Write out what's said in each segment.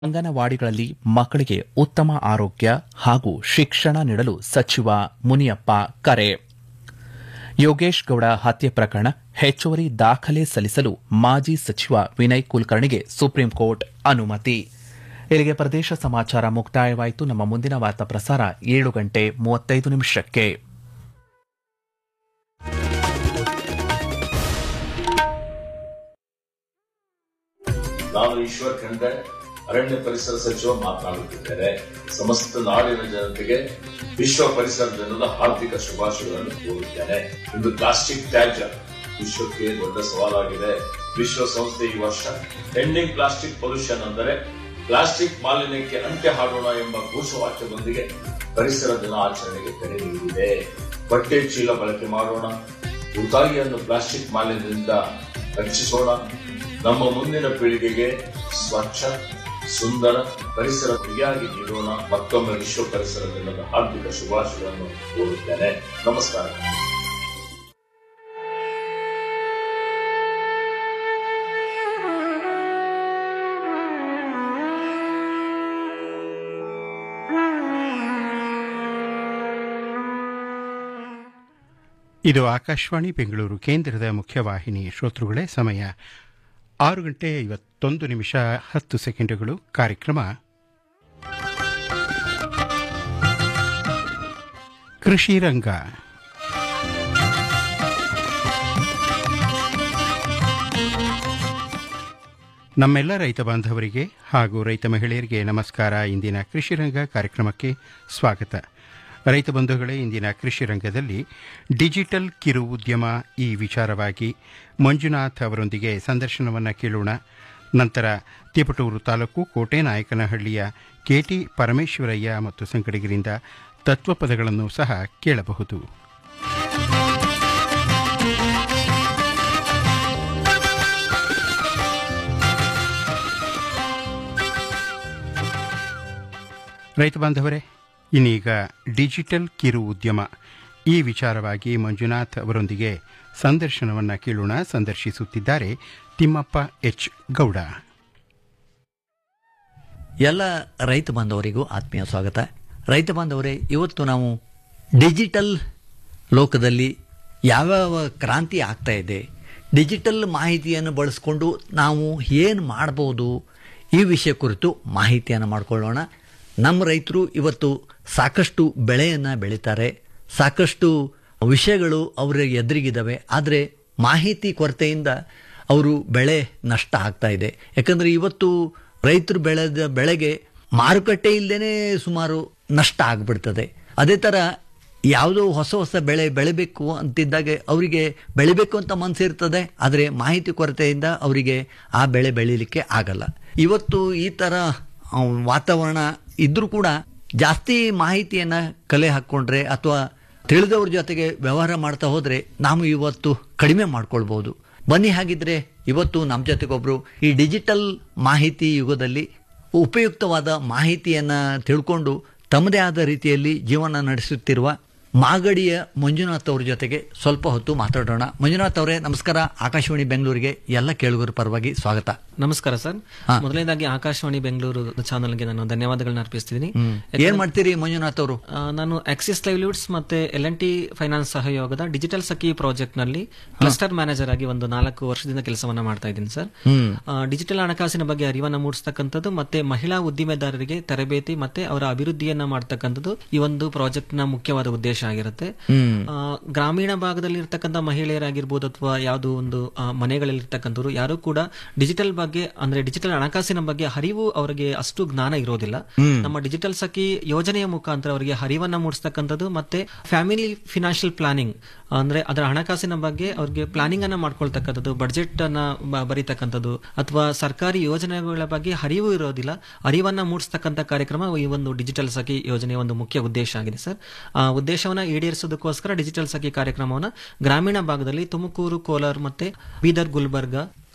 ಅಂಗನವಾಡಿಗಳಲ್ಲಿ ಮಕ್ಕಳಿಗೆ ಉತ್ತಮ ಆರೋಗ್ಯ ಹಾಗೂ ಶಿಕ್ಷಣ ನೀಡಲು ಸಚಿವ ಮುನಿಯಪ್ಪ ಕರೆ ಯೋಗೇಶ್ ಗೌಡ ಹತ್ಯೆ ಪ್ರಕರಣ ಹೆಚ್ಚುವರಿ ದಾಖಲೆ ಸಲ್ಲಿಸಲು ಮಾಜಿ ಸಚಿವ ವಿನಯ್ ಕುಲಕರ್ಣಿಗೆ ಸುಪ್ರೀಂ ಕೋರ್ಟ್ ಅನುಮತಿ ಇಲ್ಲಿಗೆ ಪ್ರದೇಶ ಸಮಾಚಾರ ಮುಕ್ತಾಯವಾಯಿತು ನಮ್ಮ ಮುಂದಿನ ವಾರ್ತಾ ಪ್ರಸಾರ ಏಳು ಗಂಟೆ ಮೂವತ್ತೈದು ನಿಮಿಷಕ್ಕೆ ನಾನು ಈಶ್ವರ್ ಖಂಡ್ರೆ ಅರಣ್ಯ ಪರಿಸರ ಸಚಿವ ಮಾತನಾಡುತ್ತಿದ್ದೇನೆ ಸಮಸ್ತ ನಾಡಿನ ಜನತೆಗೆ ವಿಶ್ವ ಪರಿಸರ ದಿನದ ಹಾರ್ದಿಕ ಶುಭಾಶಯಗಳನ್ನು ಕೋರುತ್ತೇನೆ ಇಂದು ಪ್ಲಾಸ್ಟಿಕ್ ತ್ಯಾಜ್ಯ ವಿಶ್ವಕ್ಕೆ ದೊಡ್ಡ ಸವಾಲಾಗಿದೆ ವಿಶ್ವಸಂಸ್ಥೆ ಈ ವರ್ಷ ಎಂಡಿಂಗ್ ಪ್ಲಾಸ್ಟಿಕ್ ಪೊಲ್ಯೂಷನ್ ಅಂದರೆ ಪ್ಲಾಸ್ಟಿಕ್ ಮಾಲಿನ್ಯಕ್ಕೆ ಅಂತ್ಯ ಹಾಡೋಣ ಎಂಬ ಘೋಷವಾಕ್ಯದೊಂದಿಗೆ ಪರಿಸರ ದಿನ ಆಚರಣೆಗೆ ಕರೆ ನೀಡಿದೆ ಬಟ್ಟೆ ಚೀಲ ಬಳಕೆ ಮಾಡೋಣ ಉತಾಯಿಯನ್ನು ಪ್ಲಾಸ್ಟಿಕ್ ಮಾಲಿನ್ಯದಿಂದ ರಕ್ಷಿಸೋಣ ನಮ್ಮ ಮುಂದಿನ ಪೀಳಿಗೆಗೆ ಸ್ವಚ್ಛ ಸುಂದರ ಪರಿಸರ ಪ್ರಿಯಾಗಿ ನೀಡೋಣ ಮತ್ತೊಮ್ಮೆ ವಿಶ್ವ ಪರಿಸರ ದಿನದ ಹಾರ್ದಿಕ ಶುಭಾಶಯಗಳನ್ನು ಕೋರುತ್ತೇನೆ ನಮಸ್ಕಾರ ಇದು ಆಕಾಶವಾಣಿ ಬೆಂಗಳೂರು ಕೇಂದ್ರದ ಮುಖ್ಯವಾಹಿನಿ ಶ್ರೋತೃಗಳೇ ಸಮಯ ಆರು ಗಂಟೆ ಐವತ್ತೊಂದು ನಿಮಿಷ ಹತ್ತು ಸೆಕೆಂಡುಗಳು ಕಾರ್ಯಕ್ರಮ ಕೃಷಿ ರಂಗ ನಮ್ಮೆಲ್ಲ ರೈತ ಬಾಂಧವರಿಗೆ ಹಾಗೂ ರೈತ ಮಹಿಳೆಯರಿಗೆ ನಮಸ್ಕಾರ ಇಂದಿನ ಕೃಷಿ ರಂಗ ಕಾರ್ಯಕ್ರಮಕ್ಕೆ ಸ್ವಾಗತ ರೈತ ಬಂಧುಗಳೇ ಇಂದಿನ ಕೃಷಿ ರಂಗದಲ್ಲಿ ಡಿಜಿಟಲ್ ಕಿರು ಉದ್ಯಮ ಈ ವಿಚಾರವಾಗಿ ಮಂಜುನಾಥ್ ಅವರೊಂದಿಗೆ ಸಂದರ್ಶನವನ್ನು ಕೇಳೋಣ ನಂತರ ತಿಪಟೂರು ತಾಲೂಕು ಕೋಟೆನಾಯಕನಹಳ್ಳಿಯ ಕೆಟಿ ಪರಮೇಶ್ವರಯ್ಯ ಮತ್ತು ಸಂಗಡಿಗರಿಂದ ತತ್ವಪದಗಳನ್ನು ಸಹ ಕೇಳಬಹುದು ರೈತ ಬಾಂಧವರೇ ಇನ್ನೀಗ ಡಿಜಿಟಲ್ ಕಿರು ಉದ್ಯಮ ಈ ವಿಚಾರವಾಗಿ ಮಂಜುನಾಥ್ ಅವರೊಂದಿಗೆ ಸಂದರ್ಶನವನ್ನು ಕೇಳೋಣ ಸಂದರ್ಶಿಸುತ್ತಿದ್ದಾರೆ ತಿಮ್ಮಪ್ಪ ಎಚ್ ಗೌಡ ಎಲ್ಲ ರೈತ ಬಾಂಧವರಿಗೂ ಆತ್ಮೀಯ ಸ್ವಾಗತ ರೈತ ಬಾಂಧವರೇ ಇವತ್ತು ನಾವು ಡಿಜಿಟಲ್ ಲೋಕದಲ್ಲಿ ಯಾವ್ಯಾವ ಕ್ರಾಂತಿ ಆಗ್ತಾ ಇದೆ ಡಿಜಿಟಲ್ ಮಾಹಿತಿಯನ್ನು ಬಳಸ್ಕೊಂಡು ನಾವು ಏನು ಮಾಡ್ಬೋದು ಈ ವಿಷಯ ಕುರಿತು ಮಾಹಿತಿಯನ್ನು ಮಾಡಿಕೊಳ್ಳೋಣ ನಮ್ಮ ರೈತರು ಇವತ್ತು ಸಾಕಷ್ಟು ಬೆಳೆಯನ್ನು ಬೆಳೀತಾರೆ ಸಾಕಷ್ಟು ವಿಷಯಗಳು ಅವರ ಎದುರಿಗಿದ್ದಾವೆ ಆದರೆ ಮಾಹಿತಿ ಕೊರತೆಯಿಂದ ಅವರು ಬೆಳೆ ನಷ್ಟ ಆಗ್ತಾ ಇದೆ ಯಾಕಂದರೆ ಇವತ್ತು ರೈತರು ಬೆಳೆದ ಬೆಳೆಗೆ ಮಾರುಕಟ್ಟೆ ಇಲ್ಲದೇ ಸುಮಾರು ನಷ್ಟ ಆಗಿಬಿಡ್ತದೆ ಅದೇ ಥರ ಯಾವುದೋ ಹೊಸ ಹೊಸ ಬೆಳೆ ಬೆಳಿಬೇಕು ಅಂತಿದ್ದಾಗ ಅವರಿಗೆ ಬೆಳಿಬೇಕು ಅಂತ ಮನಸ್ಸಿರ್ತದೆ ಆದರೆ ಮಾಹಿತಿ ಕೊರತೆಯಿಂದ ಅವರಿಗೆ ಆ ಬೆಳೆ ಬೆಳೀಲಿಕ್ಕೆ ಆಗಲ್ಲ ಇವತ್ತು ಈ ಥರ ಆ, ವಾತಾವರಣ ಇದ್ರೂ ಕೂಡ ಜಾಸ್ತಿ ಮಾಹಿತಿಯನ್ನು ಕಲೆ ಹಾಕ್ಕೊಂಡ್ರೆ ಅಥವಾ ತಿಳಿದವ್ರ ಜೊತೆಗೆ ವ್ಯವಹಾರ ಮಾಡ್ತಾ ಹೋದರೆ ನಾವು ಇವತ್ತು ಕಡಿಮೆ ಮಾಡ್ಕೊಳ್ಬೋದು ಬನ್ನಿ ಹಾಗಿದ್ರೆ ಇವತ್ತು ನಮ್ಮ ಜೊತೆಗೊಬ್ಬರು ಈ ಡಿಜಿಟಲ್ ಮಾಹಿತಿ ಯುಗದಲ್ಲಿ ಉಪಯುಕ್ತವಾದ ಮಾಹಿತಿಯನ್ನು ತಿಳ್ಕೊಂಡು ತಮ್ಮದೇ ಆದ ರೀತಿಯಲ್ಲಿ ಜೀವನ ನಡೆಸುತ್ತಿರುವ ಮಾಗಡಿಯ ಮಂಜುನಾಥ್ ಅವ್ರ ಜೊತೆಗೆ ಸ್ವಲ್ಪ ಹೊತ್ತು ಮಾತಾಡೋಣ ಮಂಜುನಾಥ್ ಅವರೇ ನಮಸ್ಕಾರ ಆಕಾಶವಾಣಿ ಬೆಂಗಳೂರಿಗೆ ಎಲ್ಲ ಕೇಳುಗರ ಪರವಾಗಿ ಸ್ವಾಗತ ನಮಸ್ಕಾರ ಸರ್ ಹಾ. ಮೊದಲನೇದಾಗಿ ಆಕಾಶವಾಣಿ ಬೆಂಗಳೂರು ಚಾನಲ್ಗೆ ನಾನು ಧನ್ಯವಾದಗಳನ್ನ ಅರ್ಪಿಸ್ತಿದ್ದೀನಿ ಏನ್ ಮಾಡ್ತೀರಿ ಮಂಜುನಾಥ್ ಅವರು ಆ, ನಾನು ಆಕ್ಸಿಸ್ ಲೈವ್ಲಿವುಡ್ಸ್ ಮತ್ತೆ ಎಲ್ ಎನ್ ಟಿ ಫೈನಾನ್ಸ್ ಸಹಯೋಗದ ಡಿಜಿಟಲ್ ಸಖಿ ಪ್ರಾಜೆಕ್ಟ್ ನಲ್ಲಿ ಕ್ಲಸ್ಟರ್ ಮ್ಯಾನೇಜರ್ ಆಗಿ ಒಂದು ನಾಲ್ಕು ವರ್ಷದಿಂದ ಕೆಲಸವನ್ನ ಮಾಡ್ತಾ ಇದ್ದೀನಿ ಸರ್ ಆ, ಡಿಜಿಟಲ್ ಹಣಕಾಸಿನ ಬಗ್ಗೆ ಅರಿವನ್ನ ಮೂಡಿಸ್ತಕ್ಕಂಥದ್ದು ಮತ್ತೆ ಮಹಿಳಾ ಉದ್ದಿಮೆದಾರರಿಗೆ ತರಬೇತಿ ಮತ್ತೆ ಅವರ ಅಭಿವೃದ್ಧಿಯನ್ನ ಮಾಡ್ತಕ್ಕಂಥದ್ದು ಈ ಒಂದು ಪ್ರಾಜೆಕ್ಟ್ ನ ಮುಖ್ಯವಾದ ಉದ್ದೇಶ ಆಗಿರುತ್ತೆ ಆ, ಗ್ರಾಮೀಣ ಭಾಗದಲ್ಲಿ ಇರ್ತಕ್ಕಂಥ ಮಹಿಳೆಯರಾಗಿರ್ಬೋದು ಅಥವಾ ಯಾವುದು ಒಂದು ಆ, ಮನೆಗಳಲ್ಲಿ ಇರ್ತಕ್ಕಂಥವ್ರು ಯಾರು ಕೂಡ ಡಿಜಿಟಲ್ ಬಗ್ಗೆ ಅಂದ್ರೆ ಡಿಜಿಟಲ್ ಹಣಕಾಸಿನ ಬಗ್ಗೆ ಹರಿವು ಅವರಿಗೆ ಅಷ್ಟು ಜ್ಞಾನ ಇರೋದಿಲ್ಲ ನಮ್ಮ ಡಿಜಿಟಲ್ ಸಖಿ ಯೋಜನೆಯ ಮುಖಾಂತರ ಅವರಿಗೆ ಹರಿವನ್ನ ಮೂಡಿಸ್ತಕ್ಕಂಥದ್ದು ಮತ್ತೆ ಫ್ಯಾಮಿಲಿ ಫಿನಾನ್ಷಿಯಲ್ ಪ್ಲಾನಿಂಗ್ ಅಂದ್ರೆ ಅದರ ಹಣಕಾಸಿನ ಬಗ್ಗೆ ಅವ್ರಿಗೆ ಪ್ಲಾನಿಂಗ್ ಅನ್ನ ಮಾಡ್ಕೊಳ್ತಕ್ಕಂಥದ್ದು ಬಡ್ಜೆಟ್ ಅನ್ನ ಬ- ಬರೀತಕ್ಕಂಥದ್ದು ಅಥವಾ ಸರ್ಕಾರಿ ಯೋಜನೆಗಳ ಬಗ್ಗೆ ಹರಿವು ಇರೋದಿಲ್ಲ ಅರಿವನ್ನ ಮೂಡಿಸ್ತಕ್ಕಂಥ ಕಾರ್ಯಕ್ರಮ ಈ ಒಂದು ಡಿಜಿಟಲ್ ಸಖಿ ಯೋಜನೆಯ ಒಂದು ಮುಖ್ಯ ಉದ್ದೇಶ ಆಗಿದೆ ಸರ್ ಆ ಉದ್ದೇಶವನ್ನ ಈಡೇರಿಸೋದಕ್ಕೋಸ್ಕರ ಡಿಜಿಟಲ್ ಸಖಿ ಕಾರ್ಯಕ್ರಮವನ್ನ ಗ್ರಾಮೀಣ ಭಾಗದಲ್ಲಿ ತುಮಕೂರು ಕೋಲಾರ ಮತ್ತೆ ಬೀದರ್ ಗುಲ್ಬರ್ಗ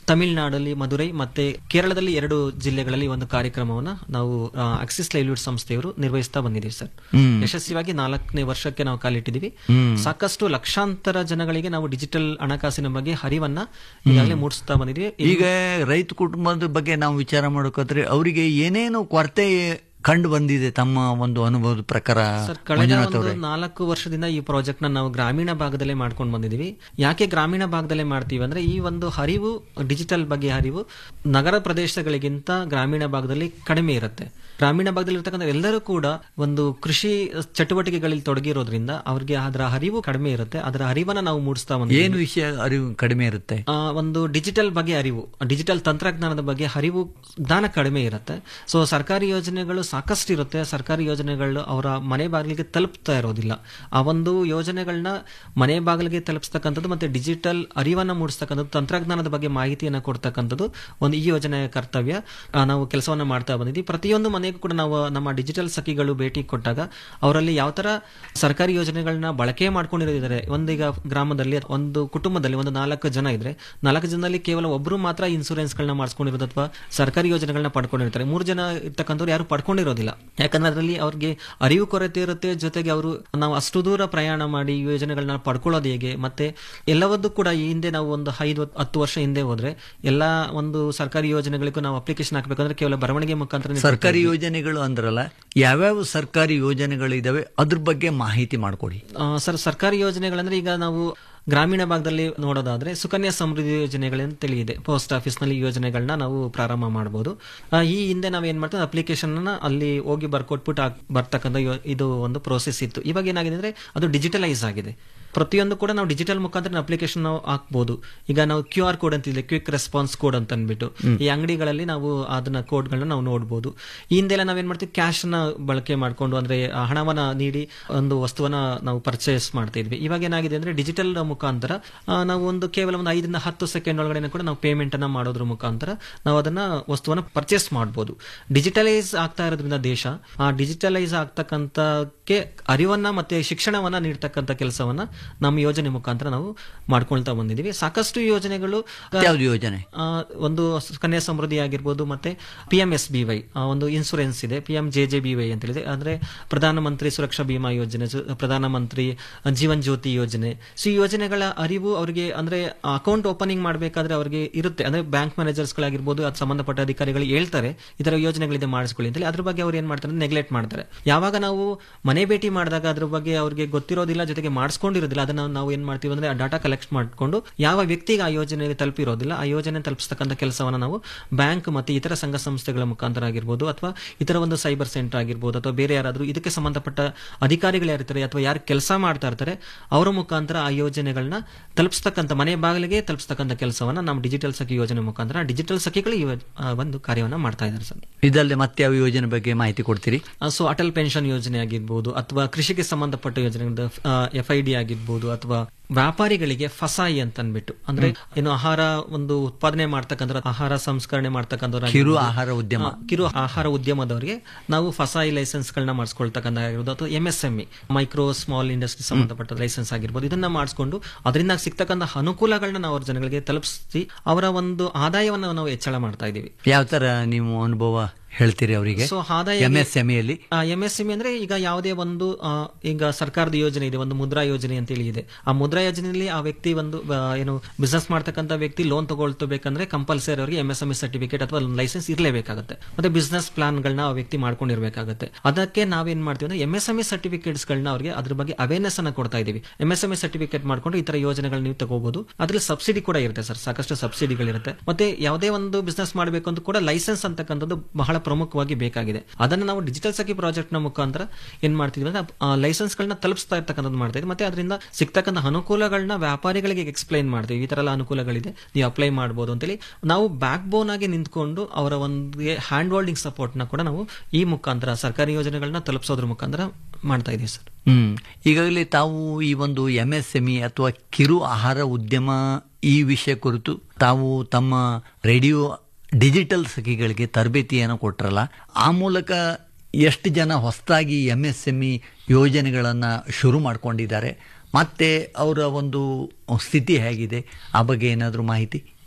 ತಮಿಳುನಾಡಲ್ಲಿ ಮದುರೈ ಮತ್ತೆ ಕೇರಳದಲ್ಲಿ ಎರಡು ಜಿಲ್ಲೆಗಳಲ್ಲಿ ಒಂದು ಕಾರ್ಯಕ್ರಮವನ್ನ ನಾವು ಅಕ್ಸಿಸ್ ಲೈವ್ಲಿಹುಡ್ ಸಂಸ್ಥೆಯವರು ನಿರ್ವಹಿಸ್ತಾ ಬಂದಿದ್ದೀವಿ ಸರ್ ಯಶಸ್ವಿಯಾಗಿ ನಾಲ್ಕನೇ ವರ್ಷಕ್ಕೆ ನಾವು ಕಾಲಿಟ್ಟಿದ್ದೀವಿ ಸಾಕಷ್ಟು ಲಕ್ಷಾಂತರ ಜನಗಳಿಗೆ ನಾವು ಡಿಜಿಟಲ್ ಹಣಕಾಸಿನ ಬಗ್ಗೆ ಹರಿವನ್ನ ಈಗಾಗಲೇ ಮೂಡಿಸ್ತಾ ಬಂದಿದ್ದೀವಿ ಈಗ ರೈತ ಕುಟುಂಬದ ಬಗ್ಗೆ ನಾವು ವಿಚಾರ ಮಾಡೋಕಾದ್ರೆ ಅವರಿಗೆ ಏನೇನು ಕೊರತೆ ಕಂಡು ಬಂದಿದೆ ತಮ್ಮ ಒಂದು ಅನುಭವದ ಪ್ರಕಾರ ಸರ್ ಕಳೆದ ಮಂಜುನಾಥ್ ಒಂದು ಅವರೇ ನಾಲ್ಕು ವರ್ಷದಿಂದ ಈ ಪ್ರಾಜೆಕ್ಟ್ ನ ನಾವು ಗ್ರಾಮೀಣ ಭಾಗದಲ್ಲೇ ಮಾಡ್ಕೊಂಡು ಬಂದಿದೀವಿ ಯಾಕೆ ಗ್ರಾಮೀಣ ಭಾಗದಲ್ಲೇ ಮಾಡ್ತೀವಿ ಅಂದ್ರೆ ಈ ಒಂದು ಹರಿವು ಡಿಜಿಟಲ್ ಬಗ್ಗೆ ಹರಿವು ನಗರ ಪ್ರದೇಶಗಳಿಗಿಂತ ಗ್ರಾಮೀಣ ಭಾಗದಲ್ಲಿ ಕಡಿಮೆ ಇರುತ್ತೆ ಗ್ರಾಮೀಣ ಭಾಗದಲ್ಲಿ ಇರ್ತಕ್ಕಂಥ ಎಲ್ಲರೂ ಕೂಡ ಒಂದು ಕೃಷಿ ಚಟುವಟಿಕೆಗಳಲ್ಲಿ ತೊಡಗಿರೋದ್ರಿಂದ ಅವ್ರಿಗೆ ಅದರ ಹರಿವು ಕಡಿಮೆ ಇರುತ್ತೆ ಅದರ ಹರಿವನ್ನ ನಾವು ಮೂಡಿಸ್ತಾ ಬಂದಿದ್ದೀವಿ ಏನು ವಿಷಯ ಅರಿವು ಕಡಿಮೆ ಇರುತ್ತೆ ಆ, ಒಂದು ಡಿಜಿಟಲ್ ಬಗ್ಗೆ ಅರಿವು ಡಿಜಿಟಲ್ ತಂತ್ರಜ್ಞಾನದ ಬಗ್ಗೆ ಅರಿವು ಜ್ಞಾನ ಕಡಿಮೆ ಇರುತ್ತೆ ಸೊ ಸರ್ಕಾರಿ ಯೋಜನೆಗಳು ಸಾಕಷ್ಟು ಇರುತ್ತೆ ಸರ್ಕಾರಿ ಯೋಜನೆಗಳು ಅವರ ಮನೆ ಬಾಗಿಲಿಗೆ ತಲುಪ್ತಾ ಇರೋದಿಲ್ಲ ಆ ಒಂದು ಯೋಜನೆಗಳನ್ನ ಮನೆ ಬಾಗಿಲಿಗೆ ತಲುಪಿಸ್ತಕ್ಕಂಥದ್ದು ಮತ್ತೆ ಡಿಜಿಟಲ್ ಅರಿವನ್ನ ಮೂಡಿಸ್ತಕ್ಕಂಥದ್ದು ತಂತ್ರಜ್ಞಾನದ ಬಗ್ಗೆ ಮಾಹಿತಿಯನ್ನ ಕೊಡ್ತಕ್ಕಂಥದ್ದು ಒಂದು ಈ ಯೋಜನೆಯ ಕರ್ತವ್ಯ ಆ, ನಾವು ಕೆಲಸವನ್ನ ಮಾಡ್ತಾ ಬಂದಿದ್ದೀವಿ ಪ್ರತಿಯೊಂದು ಮನೆಗೂ ಕೂಡ ನಾವು ನಮ್ಮ ಡಿಜಿಟಲ್ ಸಖಿಗಳು ಭೇಟಿ ಕೊಟ್ಟಾಗ ಅವರಲ್ಲಿ ಯಾವ ತರ ಸರ್ಕಾರಿ ಯೋಜನೆಗಳನ್ನ ಬಳಕೆ ಮಾಡ್ಕೊಂಡಿರೋದಿದ್ದಾರೆ ಒಂದೀಗ ಗ್ರಾಮದಲ್ಲಿ ಒಂದು ಕುಟುಂಬದಲ್ಲಿ ಒಂದು ನಾಲ್ಕು ಜನ ಇದ್ರೆ ನಾಲ್ಕು ಜನದಲ್ಲಿ ಕೇವಲ ಒಬ್ರು ಮಾತ್ರ ಇನ್ಸೂರೆನ್ಸ್ ಗಳನ್ನ ಮಾಡಿಸ್ಕೊಂಡಿರೋದು ಅಥವಾ ಸರ್ಕಾರಿ ಯೋಜನೆಗಳನ್ನ ಪಡ್ಕೊಂಡಿರ್ತಾರೆ ಮೂರು ಜನ ಇರ್ತಕ್ಕಂಥವ್ರು ಯಾರು ಪಡ್ಕೊಂಡಿರೋದಿಲ್ಲ ಯಾಕಂದ್ರೆ ಅದರಲ್ಲಿ ಅವ್ರಿಗೆ ಅರಿವು ಕೊರತೆ ಇರುತ್ತೆ ಜೊತೆಗೆ ಅವರು ನಾವು ಅಷ್ಟು ದೂರ ಪ್ರಯಾಣ ಮಾಡಿ ಈ ಯೋಜನೆಗಳನ್ನ ಪಡ್ಕೊಳ್ಳೋದು ಹೇಗೆ ಮತ್ತೆ ಎಲ್ಲವದ್ದು ಕೂಡ ಈ ಹಿಂದೆ ನಾವು ಒಂದು ಐದು ಹತ್ತು ವರ್ಷ ಹಿಂದೆ ಹೋದ್ರೆ ಎಲ್ಲಾ ಒಂದು ಸರ್ಕಾರಿ ಯೋಜನೆಗಳಿಗೂ ನಾವು ಅಪ್ಲಿಕೇಶನ್ ಹಾಕ್ಬೇಕಂದ್ರೆ ಕೇವಲ ಬರವಣಿಗೆ ಮುಖಾಂತರ ಸರ್ಕಾರಿ ಯೋಜನೆಗಳು ಅಂದ್ರಲ್ಲ ಯಾವ್ಯಾವ ಸರ್ಕಾರಿ ಯೋಜನೆಗಳು ಇದಾವೆ ಅದ್ರ ಬಗ್ಗೆ ಮಾಹಿತಿ ಮಾಡ್ಕೊಡಿ ಆ, ಸರ್ ಸರ್ಕಾರಿ ಯೋಜನೆಗಳಂದ್ರೆ ಈಗ ನಾವು ಗ್ರಾಮೀಣ ಭಾಗದಲ್ಲಿ ನೋಡೋದಾದ್ರೆ ಸುಕನ್ಯಾ ಸಮೃದ್ಧಿ ಯೋಜನೆಗಳಂತ ತಿಳಿಯಿದೆ ಪೋಸ್ಟ್ ಆಫೀಸ್ ನಲ್ಲಿ ಈ ಯೋಜನೆಗಳನ್ನ ನಾವು ಪ್ರಾರಂಭ ಮಾಡಬಹುದು ಆ, ಈ ಹಿಂದೆ ನಾವು ಏನ್ ಮಾಡ್ತೀವಿ ಅಪ್ಲಿಕೇಶನ್ ಅಲ್ಲಿ ಹೋಗಿ ಬರ್ಕೊಟ್ಬಿಟ್ಟು ಹಾಕ್- ಬರ್ತಕ್ಕಂಥ ಯೋ- ಇದು ಒಂದು ಪ್ರೋಸೆಸ್ ಇತ್ತು ಇವಾಗ ಏನಾಗಿದೆ ಅಂದ್ರೆ ಅದು ಡಿಜಿಟಲೈಸ್ ಆಗಿದೆ ಪ್ರತಿಯೊಂದು ಕೂಡ ನಾವು ಡಿಜಿಟಲ್ ಮುಖಾಂತರ ಅಪ್ಲಿಕೇಶನ್ ನಾವು ಹಾಕ್ಬೋದು ಈಗ ನಾವು ಕ್ಯೂ ಆರ್ ಕೋಡ್ ಅಂತಿದೆ ಕ್ವಿಕ್ ರೆಸ್ಪಾನ್ಸ್ ಕೋಡ್ ಅಂತ ಅಂದ್ಬಿಟ್ಟು ಈ ಅಂಗಡಿಗಳಲ್ಲಿ ನಾವು ಅದನ್ನ ಕೋಡ್ಗಳನ್ನ ನಾವು ನೋಡಬಹುದು ಈ ಹಿಂದೆಲ್ಲ ನಾವೇನ್ ಮಾಡ್ತೀವಿ ಕ್ಯಾಶ್ ನ ಬಳಕೆ ಮಾಡ್ಕೊಂಡು ಅಂದ್ರೆ ಆ ಹಣವನ್ನ ನೀಡಿ ಒಂದು ವಸ್ತುವನ್ನ ನಾವು ಪರ್ಚೇಸ್ ಮಾಡ್ತಾ ಇದ್ವಿ ಇವಾಗ ಏನಾಗಿದೆ ಅಂದ್ರೆ ಡಿಜಿಟಲ್ ಮುಖಾಂತರ ಆ, ನಾವು ಒಂದು ಕೇವಲ ಒಂದು ಐದರಿಂದ ಹತ್ತು ಸೆಕೆಂಡ್ ಒಳಗಡೆ ಕೂಡ ನಾವು ಪೇಮೆಂಟ್ ಅನ್ನ ಮಾಡೋದ್ರ ಮುಖಾಂತರ ನಾವು ಅದನ್ನ ವಸ್ತುವನ್ನ ಪರ್ಚೇಸ್ ಮಾಡಬಹುದು ಡಿಜಿಟಲೈಸ್ ಆಗ್ತಾ ಇರೋದ್ರಿಂದ ದೇಶ ಆ ಡಿಜಿಟಲೈಸ್ ಆಗ್ತಕ್ಕಂಥಕ್ಕೆ ಅರಿವನ್ನ ಮತ್ತೆ ಶಿಕ್ಷಣವನ್ನ ನೀಡ್ತಕ್ಕಂಥ ಕೆಲಸವನ್ನ ನಮ್ಮ ಯೋಜನೆ ಮುಖಾಂತರ ನಾವು ಮಾಡ್ಕೊಳ್ತಾ ಬಂದಿದ್ದೀವಿ ಸಾಕಷ್ಟು ಯೋಜನೆಗಳು ಯಾವ್ದು ಯೋಜನೆ ಆ, ಒಂದು ಕನ್ಯಾ ಸಮೃದ್ಧಿ ಆಗಿರ್ಬೋದು ಮತ್ತೆ P M S B Y ಒಂದು ಇನ್ಸೂರೆನ್ಸ್ ಇದೆ P M J J B Y ಅಂತ ಹೇಳಿದೆ ಅಂದ್ರೆ ಪ್ರಧಾನಮಂತ್ರಿ ಸುರಕ್ಷಾ ಬಿಮಾ ಯೋಜನೆ ಜೊ- ಪ್ರಧಾನಮಂತ್ರಿ ಜೀವನ್ ಜ್ಯೋತಿ ಯೋಜನೆ ಸೊ ಈ ಯೋಜನೆಗಳ ಅರಿವು ಅವರಿಗೆ ಅಂದ್ರೆ ಅಕೌಂಟ್ ಓಪನಿಂಗ್ ಮಾಡಬೇಕಾದ್ರೆ ಅವರಿಗೆ ಇರುತ್ತೆ ಅಂದ್ರೆ ಬ್ಯಾಂಕ್ ಮ್ಯಾನೇಜರ್ಸ್ಗಳಾಗಿರ್ಬೋದು ಅದು ಸಂಬಂಧಪಟ್ಟ ಅಧಿಕಾರಿಗಳು ಹೇಳ್ತಾರೆ ಈ ತರ ಯೋಜನೆಗಳಿದೆ ಮಾಡಿಸ್ಕೊಳ್ಳಿ ಅಂತೇಳಿ ಅದ್ರ ಬಗ್ಗೆ ಅವ್ರು ಏನ್ ಮಾಡ್ತಾರೆ ನೆಗ್ಲೆಕ್ಟ್ ಮಾಡ್ತಾರೆ ಯಾವಾಗ ನಾವು ಮನೆ ಭೇಟಿ ಮಾಡಿದಾಗ ಅದ್ರ ಬಗ್ಗೆ ಅವ್ರಿಗೆ ಗೊತ್ತಿರೋದಿಲ್ಲ ಜೊತೆಗೆ ಮಾಡಿಸ್ಕೊಂಡಿರೋದಿಲ್ಲ ಅದನ್ನ ನಾವು ಏನ್ ಮಾಡ್ತೀವಿ ಅಂದ್ರೆ ಆ ಡಾಟಾ ಕಲೆಕ್ಟ್ ಮಾಡ್ಕೊಂಡು ಯಾವ ವ್ಯಕ್ತಿಗೆ ಆ ಯೋಜನೆ ತಲುಪಿರೋದಿಲ್ಲ ಆ ಯೋಜನೆ ತಲುಪಿಸ್ತಕ್ಕಂಥ ಕೆಲಸವನ್ನ ನಾವು ಬ್ಯಾಂಕ್ ಮತ್ತೆ ಇತರ ಸಂಘ ಸಂಸ್ಥೆಗಳ ಮುಖಾಂತರ ಆಗಿರ್ಬೋದು ಅಥವಾ ಇತರ ಒಂದು ಸೈಬರ್ ಸೆಂಟರ್ ಆಗಿರ್ಬೋದು ಅಥವಾ ಬೇರೆ ಯಾರಾದ್ರೂ ಇದಕ್ಕೆ ಸಂಬಂಧಪಟ್ಟ ಅಧಿಕಾರಿಗಳು ಯಾರಿರ್ತಾರೆ ಅಥವಾ ಯಾರು ಕೆಲಸ ಮಾಡ್ತಾ ಇರ್ತಾರೆ ಅವರ ಮುಖಾಂತರ ಆ ಯೋಜನೆಗಳನ್ನ ತಲುಪಿಸ್ತಕ್ಕಂಥ ಮನೆ ಬಾಗಿಲಿಗೆ ತಲುಪಿಸ್ತಕ್ಕಂಥ ಕೆಲಸವನ್ನ ನಮ್ಮ ಡಿಜಿಟಲ್ ಸಖಿ ಯೋಜನೆ ಮುಖಾಂತರ ಡಿಜಿಟಲ್ ಸಖಿಗಳು ಈ ಯೋ- ಆ ಒಂದು ಕಾರ್ಯವನ್ನ ಮಾಡ್ತಾ ಇದ್ದಾರೆ ಸರ್ ಇದಲ್ಲದೆ ಮತ್ತೆ ಯಾವ ಯೋಜನೆ ಬಗ್ಗೆ ಮಾಹಿತಿ ಕೊಡ್ತೀರಿ ಸೊ ಅಟಲ್ ಪೆನ್ಷನ್ ಯೋಜನೆ ಆಗಿರ್ಬೋದು ಅಥವಾ ಕೃಷಿಗೆ ಸಂಬಂಧಪಟ್ಟ ಯೋಜನೆ ಎಫ್ ಐ ಡಿ ಆಗಿರ್ಬೋದು ಅಥವಾ ವ್ಯಾಪಾರಿಗಳಿಗೆ ಫಸಾಯಿ ಅಂತ ಅನ್ಬಿಟ್ಟು ಅಂದ್ರೆ ಏನು ಆಹಾರ ಒಂದು ಉತ್ಪಾದನೆ ಮಾಡ್ತಕ್ಕಂಥ ಆಹಾರ ಸಂಸ್ಕರಣೆ ಮಾಡ್ತಕ್ಕಂಥ ಕಿರು ಆಹಾರ ಉದ್ಯಮ ಕಿರು ಆಹಾರ ಉದ್ಯಮದವರಿಗೆ ನಾವು ಫಸಾಯಿ ಲೈಸೆನ್ಸ್ ಗಳನ್ನ ಮಾಡಿಸ್ಕೊಳ್ತಕ್ಕಂಥ ಆಗಿರ್ಬೋದು ಅಥವಾ M S M E micro small industry ಸಂಬಂಧಪಟ್ಟ ಲೈಸೆನ್ಸ್ ಆಗಿರ್ಬೋದು ಇದನ್ನ ಮಾಡಿಸ್ಕೊಂಡು ಅದರಿಂದ ಸಿಗ್ತಕ್ಕಂಥ ಅನುಕೂಲಗಳನ್ನ ನಾವು ಅವ್ರ ಜನಗಳಿಗೆ ತಲುಪಿಸಿ ಅವರ ಒಂದು ಆದಾಯವನ್ನ ನಾವು ಹೆಚ್ಚಳ ಮಾಡ್ತಾ ಇದೀವಿ ಯಾವ ತರ ನೀವು ಅನುಭವ ಹೇಳ್ತೀರಿ ಅವರಿಗೆ ಸೊ ಆದಾಯ ಎಂ ಎಸ್ ಎಂಇಯಲ್ಲಿ ಎಂ ಎಸ್ ಎಂ ಅಂದ್ರೆ ಈಗ ಯಾವುದೇ ಒಂದು ಆ, ಈಗ ಸರ್ಕಾರದ ಯೋಜನೆ ಇದೆ ಒಂದು ಮುದ್ರಾ ಯೋಜನೆ ಅಂತ ಹೇಳಿ ಇದೆ ಆ ಮುದ್ರಾ ಯೋಜನೆಯಲ್ಲಿ ಆ ವ್ಯಕ್ತಿ ಒಂದು ಆ, ಏನು ಬಿಸ್ನೆಸ್ ಮಾಡ್ತಕ್ಕಂಥ ವ್ಯಕ್ತಿ ಲೋನ್ ತಗೊಳ್ತಬೇಕಂದ್ರೆ ಕಂಪಲ್ಸರಿ ಅವರಿಗೆ ಎಂ ಎಸ್ ಎಂ ಸರ್ಟಿಫಿಕೇಟ್ ಅಥವಾ ಲೈಸೆನ್ಸ್ ಇರಲೇಬೇಕಾಗುತ್ತೆ ಮತ್ತೆ ಬಿಸ್ನೆಸ್ ಪ್ಲಾನ್ ಗಳನ್ನ ಆ ವ್ಯಕ್ತಿ ಮಾಡ್ಕೊಂಡಿರ್ಬೇಕಾಗುತ್ತೆ ಅದಕ್ಕೆ ನಾವೇನ್ ಮಾಡ್ತೀವಿ ಅಂದ್ರೆ ಎಂ ಎಸ್ ಎಂ ಸರ್ಟಿಫಿಕೇಟ್ಸ್ ಗಳನ್ನ ಅವ್ರಿಗೆ ಅದ್ರ ಬಗ್ಗೆ ಅವೇರ್ನೆಸ್ ಅನ್ನ ಕೊಡ್ತಾ ಇದೀವಿ ಎಂ ಎಸ್ ಎಂ ಸರ್ಟಿಫಿಕೇಟ್ ಮಾಡ್ಕೊಂಡು ಈ ತರ ಯೋಜನೆಗಳನ್ನ ನೀವು ತಗೋಬಹುದು ಅದ್ರಲ್ಲಿ ಸಬ್ಸಿಡಿ ಕೂಡ ಇರುತ್ತೆ ಸರ್ ಸಾಕಷ್ಟು ಸಬ್ಸಿಡಿಗಳಿರುತ್ತೆ ಮತ್ತೆ ಯಾವುದೇ ಒಂದು ಬಿಸ್ನೆಸ್ ಮಾಡಬೇಕು ಅಂತ ಕೂಡ ಲೈಸೆನ್ಸ್ ಅಂತಕ್ಕಂಥದ್ದು ಬಹಳ ಪ್ರಮುಖವಾಗಿ ಬೇಕಾಗಿದೆ ಅದನ್ನ ನಾವು ಡಿಜಿಟಲ್ ಸಖಿ ಪ್ರಾಜೆಕ್ಟ್ ನ ಮುಖಾಂತರ ಏನ್ ಮಾಡ್ತಿದ್ವಿ ಅಂದ್ರೆ ಲೈಸೆನ್ಸ್ ಗಳನ್ನ ತಲುಪಿಸ್ತಾ ಇರ್ತಕ್ಕಂಥದ್ದು ಮಾಡ್ತಾ ಇದ್ವಿ ಮತ್ತೆ ಅದರಿಂದ ಸಿಗ್ತಕ್ಕಂಥ ಅನುಕೂಲಗಳನ್ನ ವ್ಯಾಪಾರಿಗಳಿಗೆ ಎಕ್ಸ್ಪ್ಲೈನ್ ಮಾಡ್ತೀವಿ ಈ ತರ ಎಲ್ಲ ಅನುಕೂಲಗಳಿದೆ ನೀವು ಅಪ್ಲೈ ಮಾಡಬಹುದು ಅಂತೇಳಿ ನಾವು ಬ್ಯಾಕ್ ಬೋನ್ ಆಗಿ ನಿಂತ್ಕೊಂಡು ಅವರ ಒಂದು ಹ್ಯಾಂಡ್ ಹೋಲ್ಡಿಂಗ್ ಸಪೋರ್ಟ್ ನ ಕೂಡ ನಾವು ಈ ಮುಖಾಂತರ ಸರ್ಕಾರಿ ಯೋಜನೆಗಳನ್ನ ತಲುಪಿಸೋದ್ರ ಮುಖಾಂತರ ಮಾಡ್ತಾ ಇದೀವಿ ಸರ್ ಹ್ಮ್ ಈಗಾಗಲೇ ತಾವು ಈ ಒಂದು ಎಂ ಎಸ್ ಎಂಇ ಅಥವಾ ಕಿರು ಆಹಾರ ಉದ್ಯಮ ಈ ವಿಷಯ ಕುರಿತು ತಾವು ತಮ್ಮ ರೇಡಿಯೋ ಡಿಜಿಟಲ್ ಸಖಿಗಳಿಗೆ ತರಬೇತಿಯನ್ನು ಕೊಟ್ರಲ್ಲ ಆ ಮೂಲಕ ಎಷ್ಟು ಜನ ಹೊಸದಾಗಿ ಎಂ ಎಸ್ ಎಂಇ ಯೋಜನೆಗಳನ್ನು ಶುರು ಮಾಡ್ಕೊಂಡಿದ್ದಾರೆ ಮತ್ತೆ ಅವರ ಒಂದು ಸ್ಥಿತಿ ಹೇಗಿದೆ ಆ ಬಗ್ಗೆ ಏನಾದರೂ ಮಾಹಿತಿ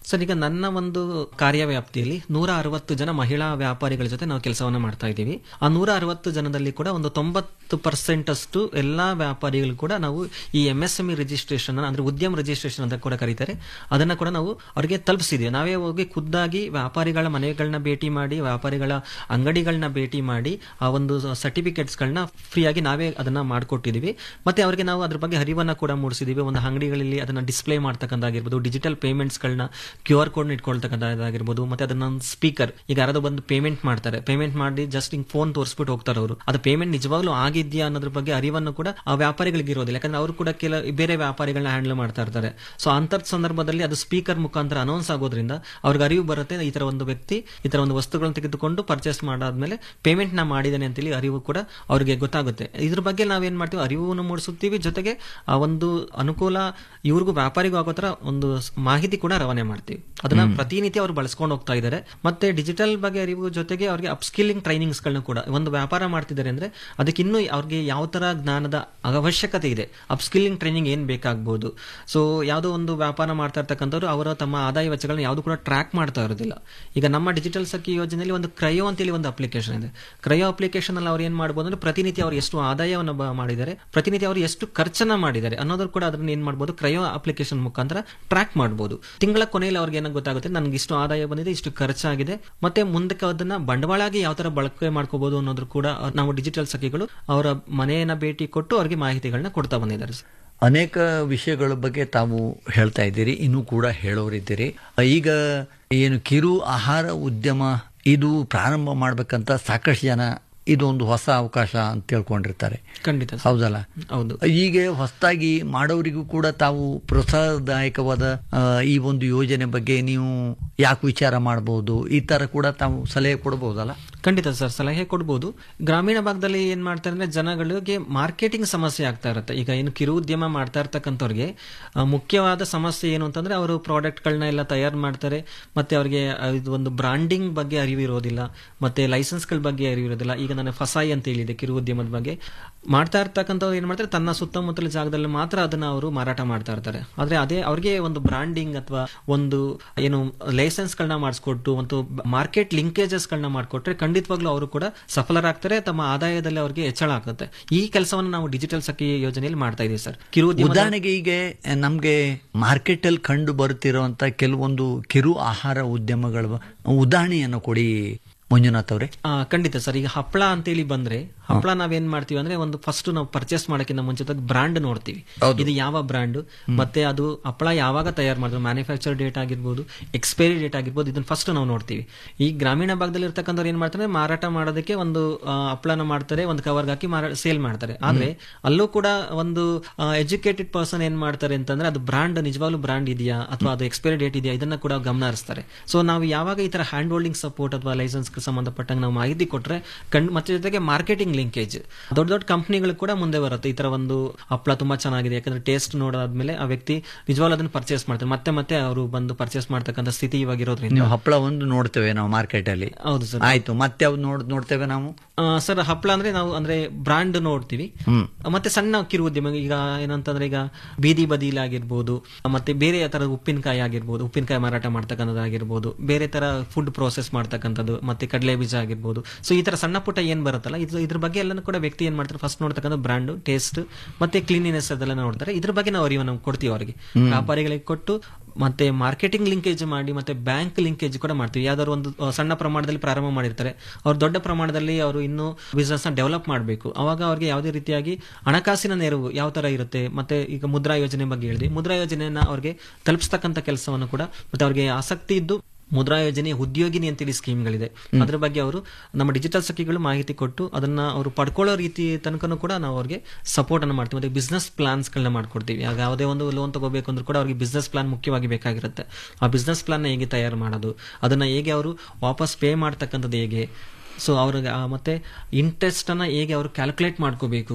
ಸರ್ ಈಗ ನನ್ನ ಒಂದು ಕಾರ್ಯವ್ಯಾಪ್ತಿಯಲ್ಲಿ ನೂರ ಅರವತ್ತು ಜನ ಮಹಿಳಾ ವ್ಯಾಪಾರಿಗಳ ಜೊತೆ ನಾವು ಕೆಲಸವನ್ನ ಮಾಡ್ತಾ ಇದ್ದೀವಿ ಆ ನೂರ ಅರವತ್ತು ಜನದಲ್ಲಿ ಕೂಡ ಒಂದು ತೊಂಬತ್ತು ಪರ್ಸೆಂಟ್ ಅಷ್ಟು ಎಲ್ಲಾ ವ್ಯಾಪಾರಿಗಳು ಕೂಡ ನಾವು ಈ M S M E registration ಅಂದ್ರೆ ಉದ್ಯಮ ರಿಜಿಸ್ಟ್ರೇಷನ್ ಅಂತ ಕೂಡ ಕರೀತಾರೆ ಅದನ್ನ ಕೂಡ ನಾವು ಅವರಿಗೆ ತಲುಪಿಸಿದ್ವಿ ನಾವೇ ಹೋಗಿ ಖುದ್ದಾಗಿ ವ್ಯಾಪಾರಿಗಳ ಮನೆಗಳನ್ನ ಭೇಟಿ ಮಾಡಿ ವ್ಯಾಪಾರಿಗಳ ಅಂಗಡಿಗಳನ್ನ ಭೇಟಿ ಮಾಡಿ ಆ ಒಂದು ಸರ್ಟಿಫಿಕೇಟ್ಸ್ಗಳನ್ನ ಫ್ರೀಯಾಗಿ ನಾವೇ ಅದನ್ನ ಮಾಡಿಕೊಟ್ಟಿದೀವಿ ಮತ್ತೆ ಅವರಿಗೆ ನಾವು ಅದ್ರ ಬಗ್ಗೆ ಅರಿವನ್ನ ಕೂಡ ಮೂಡಿಸಿದೀವಿ ಒಂದು ಅಂಗಡಿಗಳಲ್ಲಿ ಅದನ್ನ ಡಿಸ್ಪ್ಲೇ ಮಾಡ್ತಕ್ಕಂಥಾಗಿರ್ಬೋದು ಡಿಜಿಟಲ್ ಪೇಮೆಂಟ್ಸ್ಗಳನ್ನ ಕ್ಯೂ ಆರ್ ಕೋಡ್ ಇಟ್ಕೊಳ್ತಕ್ಕಂಥದ್ದಾಗಿರ್ಬೋದು ಮತ್ತೆ ಅದನ್ನ ಸ್ಪೀಕರ್ ಈಗ ಯಾರಾದ್ರೂ ಬಂದು ಪೇಮೆಂಟ್ ಮಾಡ್ತಾರೆ ಪೇಮೆಂಟ್ ಮಾಡಿ ಜಸ್ಟ್ ಹಿಂಗ್ ಫೋನ್ ತೋರಿಸ್ಬಿಟ್ಟು ಹೋಗ್ತಾರೆ ಅವರು ಅದು ಪೇಮೆಂಟ್ ನಿಜವಾಗ್ಲೂ ಆಗಿದ್ಯಾ ಅನ್ನೋದ್ರ ಬಗ್ಗೆ ಅರಿವನ್ನು ಕೂಡ ಆ ವ್ಯಾಪಾರಿಗಳಿಗೆ ಇರೋದಿಲ್ಲ ಯಾಕಂದ್ರೆ ಅವರು ಕೂಡ ಕೆಲ ಬೇರೆ ವ್ಯಾಪಾರಿಗಳನ್ನ ಹ್ಯಾಂಡಲ್ ಮಾಡ್ತಾ ಇರ್ತಾರೆ ಸೊ ಅಂತ ಸಂದರ್ಭದಲ್ಲಿ ಅದು ಸ್ಪೀಕರ್ ಮುಖಾಂತರ ಅನೌನ್ಸ್ ಆಗೋದ್ರಿಂದ ಅವ್ರಿಗೆ ಅರಿವು ಬರುತ್ತೆ ಈ ತರ ಒಂದು ವ್ಯಕ್ತಿ ಈ ತರ ಒಂದು ವಸ್ತುಗಳನ್ನು ತೆಗೆದುಕೊಂಡು ಪರ್ಚೇಸ್ ಮಾಡಾದ್ಮೇಲೆ ಪೇಮೆಂಟ್ ನ ಮಾಡಿದಾನೆ ಅಂತೇಳಿ ಅರಿವು ಕೂಡ ಅವ್ರಿಗೆ ಗೊತ್ತಾಗುತ್ತೆ ಇದ್ರ ಬಗ್ಗೆ ನಾವೇನ್ ಮಾಡ್ತೀವಿ ಅರಿವನ್ನು ಮೂಡಿಸುತ್ತೀವಿ ಜೊತೆಗೆ ಆ ಒಂದು ಅನುಕೂಲ ಇವ್ರಿಗೂ ವ್ಯಾಪಾರಿಗೂ ಆಗೋ ತರ ಒಂದು ಸ್- ಮಾಹಿತಿ ಕೂಡ ರವಾನೆ ಮಾಡ್ತೀವಿ ಅದನ್ನ ಪ್ರತಿನಿತ್ಯ ಅವ್ರು ಬಳಸ್ಕೊಂಡು ಹೋಗ್ತಾ ಇದ್ದಾರೆ ಮತ್ತೆ ಡಿಜಿಟಲ್ ಬಗ್ಗೆ ಅರಿವು ಜೊತೆಗೆ ಅವ್ರಿಗೆ ಅಪ್ಸ್ಕಿಲ್ಲಿಂಗ್ ಟ್ರೈನಿಂಗ್ಸ್ ಗಳನ್ನ ಕೂಡ ಒಂದು ವ್ಯಾಪಾರ ಮಾಡ್ತಿದ್ದಾರೆ ಅಂದ್ರೆ ಅದಕ್ಕೆ ಇನ್ನೂ ಅವ್ರಿಗೆ ಯಾವ ತರ ಜ್ಞಾನದ ಅವಶ್ಯಕತೆ ಇದೆ ಅಪ್ಸ್ಕಿಲ್ಲಿಂಗ್ ಟ್ರೈನಿಂಗ್ ಏನ್ ಬೇಕಾಗಬಹುದು ಸೊ ಯಾವುದೋ ಒಂದು ವ್ಯಾಪಾರ ಮಾಡ್ತಾ ಇರ್ತಕ್ಕಂಥವ್ರು ಅವರ ತಮ್ಮ ಆದಾಯ ವೆಚ್ಚಗಳನ್ನ ಯಾವುದು ಕೂಡ ಟ್ರ್ಯಾಕ್ ಮಾಡ್ತಾ ಇರೋದಿಲ್ಲ ಈಗ ನಮ್ಮ ಡಿಜಿಟಲ್ ಸಖಿ ಯೋಜನೆಯಲ್ಲಿ ಒಂದು ಕ್ರಯೋ ಅಂತೇಳಿ ಒಂದು ಅಪ್ಲಿಕೇಶನ್ ಇದೆ ಕ್ರಯೋ ಅಪ್ಲಿಕೇಶನ್ ಅಲ್ಲಿ ಅವ್ರು ಏನ್ ಮಾಡಬಹುದು ಅಂದ್ರೆ ಪ್ರತಿನಿತ್ಯ ಅವ್ರು ಎಷ್ಟು ಆದಾಯವನ್ನು ಬ- ಮಾಡಿದ್ದಾರೆ ಪ್ರತಿನಿತ್ಯ ಅವರು ಎಷ್ಟು ಖರ್ಚನ್ನ ಮಾಡಿದ್ದಾರೆ ಅನ್ನೋದ್ರ ಕೂಡ ಅದನ್ನ ಏನ್ ಮಾಡಬಹುದು ಕ್ರಯೋ ಅಪ್ಲಿಕೇಶನ್ ಮುಖಾಂತರ ಟ್ರ್ಯಾಕ್ ಮಾಡಬಹುದು ತಿಂಗಳ ಕೊನೆಯಲ್ಲಿ ಅವ್ರಿಗೆ ಏನೋ ಗೊತ್ತಾಗುತ್ತೆ ನನಗೆ ಇಷ್ಟು ಆದಾಯ ಬಂದಿದೆ ಇಷ್ಟು ಖರ್ಚಾಗಿದೆ ಮತ್ತೆ ಮುಂದಕ್ಕೆ ಅದನ್ನ ಬಂಡವಾಳಾಗಿ ಯಾವ ತರ ಬಳಕೆ ಮಾಡ್ಕೋಬಹುದು ಅನ್ನೋದ್ರ ಕೂಡ ನಾವು ಡಿಜಿಟಲ್ ಸಖಿಗಳು ಅವರ ಮನೆಯನ್ನ ಭೇಟಿ ಕೊಟ್ಟು ಅವ್ರಿಗೆ ಮಾಹಿತಿಗಳನ್ನ ಕೊಡ್ತಾ ಬಂದಿದ್ದಾರೆ ಸರ್. ಅನೇಕ ವಿಷಯಗಳ ಬಗ್ಗೆ ತಾವು ಹೇಳ್ತಾ ಇದ್ದೀರಿ ಇನ್ನೂ ಕೂಡ ಹೇಳೋರಿದ್ದೀರಿ ಈಗ ಏನು ಕಿರು ಆಹಾರ ಉದ್ಯಮ ಇದು ಪ್ರಾರಂಭ ಮಾಡ್ಬೇಕಂತ ಸಾಕಷ್ಟು ಜನ ಇದು ಒಂದು ಹೊಸ ಅವಕಾಶ ಅಂತ ತಿಳ್ಕೊಂಡಿರ್ತಾರೆ ಖಂಡಿತ ಸರ್. ಹೌದಲ್ಲ ಹೌದು ಹೀಗೆ ಹೊಸದಾಗಿ ಮಾಡೋರಿಗೂ ಕೂಡ ತಾವು ಪ್ರೋತ್ಸಾಹದಾಯಕವಾದ ಆ, ಈ ಒಂದು ಯೋಜನೆ ಬಗ್ಗೆ ನೀವು ಯಾಕೆ ವಿಚಾರ ಮಾಡಬಹುದು ಈ ತರ ಕೂಡ ತಾವು ಸಲಹೆ ಕೊಡಬಹುದಲ್ಲ ಖಂಡಿತ ಸರ್ ಸಲಹೆ ಕೊಡ್ಬೋದು ಗ್ರಾಮೀಣ ಭಾಗದಲ್ಲಿ ಏನ್ ಮಾಡ್ತಾರೆ ಅಂದ್ರೆ ಜನಗಳಿಗೆ ಮಾರ್ಕೆಟಿಂಗ್ ಸಮಸ್ಯೆ ಆಗ್ತಾ ಇರುತ್ತೆ ಈಗ ಏನು ಕಿರು ಉದ್ಯಮ ಮಾಡ್ತಾ ಇರ್ತಕ್ಕಂಥವ್ರಿಗೆ ಆ, ಮುಖ್ಯವಾದ ಸಮಸ್ಯೆ ಏನು ಅಂತಂದ್ರೆ ಅವರು ಪ್ರಾಡಕ್ಟ್ಗಳನ್ನ ಎಲ್ಲ ತಯಾರು ಮಾಡ್ತಾರೆ ಮತ್ತೆ ಅವರಿಗೆ ಇದು ಒಂದು ಬ್ರಾಂಡಿಂಗ್ ಬಗ್ಗೆ ಅರಿವು ಇರೋದಿಲ್ಲ ಮತ್ತೆ ಲೈಸೆನ್ಸ್ಗಳ ಬಗ್ಗೆ ಅರಿವು ಇರೋದಿಲ್ಲ ಈಗ ನಾನು ಫಸಾಯಿ ಅಂತ ಹೇಳಿದೆ ಕಿರು ಉದ್ಯಮದ ಬಗ್ಗೆ ಮಾಡ್ತಾ ಇರ್ತಕ್ಕಂಥವ್ರು ಏನ್ ಮಾಡ್ತಾರೆ ತನ್ನ ಸುತ್ತಮುತ್ತಲ ಜಾಗದಲ್ಲಿ ಮಾತ್ರ ಅದನ್ನ ಅವರು ಮಾರಾಟ ಮಾಡ್ತಾ ಇರ್ತಾರೆ ಆದ್ರೆ ಅದೇ ಅವ್ರಿಗೆ ಒಂದು ಬ್ರಾಂಡಿಂಗ್ ಅಥವಾ ಒಂದು ಏನು ಲೈಸೆನ್ಸ್ ಗಳನ್ನ ಮಾಡಿಸ್ಕೊಟ್ಟು ಮತ್ತು ಮಾರ್ಕೆಟ್ ಲಿಂಕೇಜಸ್ ಗಳನ್ನ ಮಾಡಿಕೊಟ್ರೆ ಖಂಡಿತವಾಗ್ಲೂ ಅವರು ಕೂಡ ಸಫಲರಾಗ್ತಾರೆ ತಮ್ಮ ಆದಾಯದಲ್ಲಿ ಅವರಿಗೆ ಹೆಚ್ಚಳ ಆಗುತ್ತೆ ಈ ಕೆಲಸವನ್ನು ನಾವು ಡಿಜಿಟಲ್ ಸಖಿ ಯೋಜನೆಯಲ್ಲಿ ಮಾಡ್ತಾ ಇದೀವಿ ಸರ್ ಕಿರು ಉದ್ಯಮ ಉದಾಹರಣೆಗೆ ಈಗ ನಮಗೆ ಮಾರ್ಕೆಟ್ ಅಲ್ಲಿ ಕಂಡು ಬರುತ್ತಿರುವಂತ ಕೆಲವೊಂದು ಕಿರು ಆಹಾರ ಉದ್ಯಮಗಳ ಉದಾಹರಣೆಯನ್ನು ಕೊಡಿ ಮಂಜುನಾಥ್ ಅವರೇ ಆ, ಖಂಡಿತ ಸರ್ ಈಗ ಹಪ್ಪಳ ಅಂತೇಳಿ ಬಂದ್ರೆ ಹಪ್ಪಳ ನಾವೇನ್ ಮಾಡ್ತೀವಿ ಅಂದ್ರೆ ಒಂದು ಫಸ್ಟ್ ನಾವು ಪರ್ಚೇಸ್ ಮಾಡೋಕ್ಕಿಂತ ಮುಂಚಿತವಾಗಿ ಬ್ರಾಂಡ್ ನೋಡ್ತೀವಿ ಇದು ಯಾವ ಬ್ರಾಂಡ್ ಮತ್ತೆ ಅದು ಹಪ್ಪಳ ಯಾವಾಗ ತಯಾರು ಮಾಡಿದ್ರು ಮ್ಯಾನುಫ್ಯಾಕ್ಚರ್ ಡೇಟ್ ಆಗಿರ್ಬೋದು ಎಕ್ಸ್ಪೈರಿ ಡೇಟ್ ಆಗಿರ್ಬೋದು ಇದನ್ನ ಫಸ್ಟ್ ನಾವು ನೋಡ್ತೀವಿ ಈ ಗ್ರಾಮೀಣ ಭಾಗದಲ್ಲಿ ಇರ್ತಕ್ಕಂಥವ್ರು ಏನ್ ಮಾಡ್ತಾರೆ ಮಾರಾಟ ಮಾಡೋದಕ್ಕೆ ಒಂದು ಆ, ಹಪ್ಪಳನ ಮಾಡ್ತಾರೆ ಒಂದು ಕವರ್ಗೆ ಹಾಕಿ ಮಾರಾ ಸೇಲ್ ಮಾಡ್ತಾರೆ ಆದ್ರೆ ಅಲ್ಲೂ ಕೂಡ ಒಂದು ಎಜುಕೇಟೆಡ್ ಪರ್ಸನ್ ಏನ್ ಮಾಡ್ತಾರೆ ಅಂತಂದ್ರೆ ಅದು ಬ್ರಾಂಡ್ ನಿಜವಾಗ್ಲೂ ಬ್ರಾಂಡ್ ಇದೆಯಾ ಅಥವಾ ಅದು ಎಕ್ಸ್ಪೈರಿ ಡೇಟ್ ಇದೆಯಾ ಇದನ್ನ ಕೂಡ ಗಮನ ಹರಿಸ್ತಾರೆ ಸೊ ನಾವು ಯಾವಾಗ ಈ ತರ ಹ್ಯಾಂಡ್ ಹೋಲ್ಡಿಂಗ್ ಸಪೋರ್ಟ್ ಅಥವಾ ಲೈಸೆನ್ಸ್ ಸಂಬಂಧಪಟ್ಟಂಗೆ ನಾವು ಮಾಹಿತಿ ಕೊಟ್ರೆ ಕಂಡು ಮತ್ತೆ ಜೊತೆಗೆ ಮಾರ್ಕೆಟಿಂಗ್ ಲಿಂಕೇಜ್ ದೊಡ್ಡ ದೊಡ್ಡ ಕಂಪ್ನಿಗಳು ಕೂಡ ಮುಂದೆ ಬರುತ್ತೆ ಈ ತರ ಒಂದು ಹಪ್ಪಳ ತುಂಬಾ ಚೆನ್ನಾಗಿದೆ ಯಾಕಂದ್ರೆ ಟೇಸ್ಟ್ ನೋಡಾದ್ಮೇಲೆ ಆ ವ್ಯಕ್ತಿ ನಿಜವಾಗ್ಲೂ ಅದನ್ನ ಪರ್ಚೇಸ್ ಮಾಡ್ತಾರೆ ಮತ್ತೆ ಮತ್ತೆ ಅವರು ಬಂದು ಪರ್ಚೇಸ್ ಮಾಡ್ತಕ್ಕಂಥ ಸ್ಥಿತಿ ಇವಾಗ ಇರೋದ್ರಿಂದ ನೀವು ಹಪ್ಪಳ ಒಂದು ನೋಡ್ತೇವೆ ನಾವು ಮಾರ್ಕೆಟ್ ಅಲ್ಲಿ ಹೌದು ಸರ್ ಆಯ್ತು ಮತ್ತೆ ಯಾವ್ದು ನೋಡ್ ನೋಡ್ತೇವೆ ನಾವು ಆ, ಸರ್ ಹಪ್ಪಳ ಅಂದ್ರೆ ನಾವು ಅಂದ್ರೆ ಬ್ರಾಂಡ್ ನೋಡ್ತೀವಿ ಮತ್ತೆ ಸಣ್ಣ ಕಿರು ಉದ್ಯಮ ಈಗ ಏನಂತಂದ್ರೆ ಈಗ ಬೀದಿ ಬದಿಲಿ ಆಗಿರ್ಬೋದು ಮತ್ತೆ ಬೇರೆ ತರದ ಉಪ್ಪಿನಕಾಯಿ ಆಗಿರ್ಬೋದು ಉಪ್ಪಿನಕಾಯಿ ಮಾರಾಟ ಮಾಡ್ತಕ್ಕಂಥದ್ದಾಗಿರ್ಬೋದು ಬೇರೆ ತರ ಫುಡ್ ಪ್ರೋಸೆಸ್ ಮಾಡ್ತಕ್ಕಂಥದ್ದು ಮತ್ತೆ ಕಡಲೆ ಬೀಜ ಆಗಿರ್ಬೋದು ಸೊ ಈ ತರ ಸಣ್ಣ ಪುಟ್ಟ ಏನ್ ಬರುತ್ತಲ್ಲ ಇದು ಇದ್ರ ಬಗ್ಗೆ ಎಲ್ಲ ಕೂಡ ವ್ಯಕ್ತಿ ಏನ್ ಮಾಡ್ತಾರೆ ಫಸ್ಟ್ ನೋಡ್ತಕ್ಕಂಥ ಬ್ರಾಂಡ್ ಟೇಸ್ಟ್ ಮತ್ತೆ ಕ್ಲೀನಿನೆಸ್ ಅದೆಲ್ಲ ನೋಡ್ತಾರೆ ಇದ್ರ ಬಗ್ಗೆ ನಾವು ಅರಿವನ್ನು ಕೊಡ್ತೀವಿ ಅವರಿಗೆ ವ್ಯಾಪಾರಿಗಳಿಗೆ ಕೊಟ್ಟು ಮತ್ತೆ ಮಾರ್ಕೆಟಿಂಗ್ ಲಿಂಕೇಜ್ ಮಾಡಿ ಮತ್ತೆ ಬ್ಯಾಂಕ್ ಲಿಂಕೇಜ್ ಕೂಡ ಮಾಡ್ತೀವಿ ಯಾವ್ದಾದ್ರು ಒಂದು ಆ, ಸಣ್ಣ ಪ್ರಮಾಣದಲ್ಲಿ ಪ್ರಾರಂಭ ಮಾಡಿರ್ತಾರೆ ಅವ್ರು ದೊಡ್ಡ ಪ್ರಮಾಣದಲ್ಲಿ ಅವರು ಇನ್ನೂ ಬಿಸ್ನೆಸ್ ನ ಡೆವಲಪ್ ಮಾಡಬೇಕು ಅವಾಗ ಅವ್ರಿಗೆ ಯಾವುದೇ ರೀತಿಯಾಗಿ ಹಣಕಾಸಿನ ನೆರವು ಯಾವ ತರ ಇರುತ್ತೆ ಮತ್ತೆ ಈಗ ಮುದ್ರಾ ಯೋಜನೆ ಬಗ್ಗೆ ಹೇಳಿದ್ವಿ ಮುದ್ರಾ ಯೋಜನೆಯನ್ನ ಅವ್ರಿಗೆ ತಲುಪಿಸ್ತಕ್ಕಂಥ ಕೆಲಸವನ್ನು ಕೂಡ ಮತ್ತೆ ಅವ್ರಿಗೆ ಆಸಕ್ತಿ ಇದ್ದು ಮುದ್ರಾ ಯೋಜನೆ ಉದ್ಯೋಗಿನಿ ಅಂತೇಳಿ ಸ್ಕೀಮ್ಗಳಿದೆ ಅದ್ರ ಬಗ್ಗೆ ಅವರು ನಮ್ಮ ಡಿಜಿಟಲ್ ಸಖಿಗಳು ಮಾಹಿತಿ ಕೊಟ್ಟು ಅದನ್ನ ಅವರು ಪಡ್ಕೊಳ್ಳೋ ರೀತಿ ತನಕನೂ ಕೂಡ ನಾವು ಅವ್ರಿಗೆ ಸಪೋರ್ಟ್ ಅನ್ನು ಮಾಡ್ತೀವಿ ಮತ್ತೆ ಬಿಸ್ನೆಸ್ ಪ್ಲಾನ್ಸ್ ಗಳನ್ನ ಮಾಡ್ಕೊಡ್ತೀವಿ ಆಗ ಯಾವುದೇ ಒಂದು ಲೋನ್ ತಗೋಬೇಕು ಅಂದ್ರೂ ಕೂಡ ಅವ್ರಿಗೆ ಬಿಸ್ನೆಸ್ ಪ್ಲಾನ್ ಮುಖ್ಯವಾಗಿ ಬೇಕಾಗಿರುತ್ತೆ ಆ ಬಿಸ್ನೆಸ್ ಪ್ಲಾನ್ ಹೇಗೆ ತಯಾರು ಮಾಡೋದು ಅದನ್ನ ಹೇಗೆ ಅವರು ವಾಪಸ್ ಪೇ ಮಾಡ್ತಕ್ಕಂಥದ್ದು ಹೇಗೆ ಸೊ ಅವ್ರಿಗೆ ಆ ಮತ್ತೆ ಇಂಟ್ರೆಸ್ಟ್ ಅನ್ನ ಹೇಗೆ ಅವರು ಕ್ಯಾಲ್ಕುಲೇಟ್ ಮಾಡ್ಕೋಬೇಕು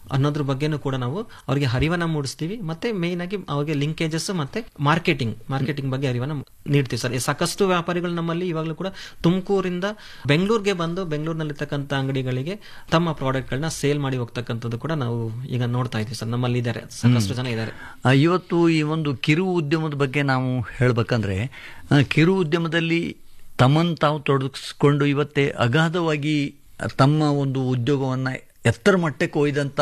ಅನ್ನೋದ್ರ ಬಗ್ಗೆನೂ ಕೂಡ ನಾವು ಅವರಿಗೆ ಅರಿವನ್ನ ಮೂಡಿಸ್ತೀವಿ ಮತ್ತೆ ಮೇನ್ ಆಗಿ ಅವರಿಗೆ ಲಿಂಕೇಜಸ್ ಮತ್ತೆ ಮಾರ್ಕೆಟಿಂಗ್ ಮಾರ್ಕೆಟಿಂಗ್ ಬಗ್ಗೆ ಅರಿವನ್ನ ನೀಡ್ತೀವಿ ಸರ್ ಸಾಕಷ್ಟು ವ್ಯಾಪಾರಿಗಳು ನಮ್ಮಲ್ಲಿ ಇವಾಗಲೂ ಕೂಡ ತುಮಕೂರಿಂದ ಬೆಂಗಳೂರಿಗೆ ಬಂದು ಬೆಂಗಳೂರಿನಲ್ಲಿರ್ತಕ್ಕಂಥ ಅಂಗಡಿಗಳಿಗೆ ತಮ್ಮ ಪ್ರಾಡಕ್ಟ್ಗಳನ್ನ ಸೇಲ್ ಮಾಡಿ ಹೋಗ್ತಕ್ಕಂಥದ್ದು ಕೂಡ ನಾವು ಈಗ ನೋಡ್ತಾ ಇದ್ದೀವಿ ಸರ್ ನಮ್ಮಲ್ಲಿ ಇದ್ದಾರೆ ಸಾಕಷ್ಟು ಜನ ಇದ್ದಾರೆ ಆ, ಇವತ್ತು ಈ ಒಂದು ಕಿರು ಉದ್ಯಮದ ಬಗ್ಗೆ ನಾವು ಹೇಳಬೇಕಂದ್ರೆ ಕಿರು ಉದ್ಯಮದಲ್ಲಿ ತಮ್ಮನ್ನು ತಾವು ತೊಡಗಿಸ್ಕೊಂಡು ಇವತ್ತೇ ಅಗಾಧವಾಗಿ ತಮ್ಮ ಒಂದು ಉದ್ಯೋಗವನ್ನು ಎತ್ತರ ಮಟ್ಟಕ್ಕೆ ಒಯ್ದಂಥ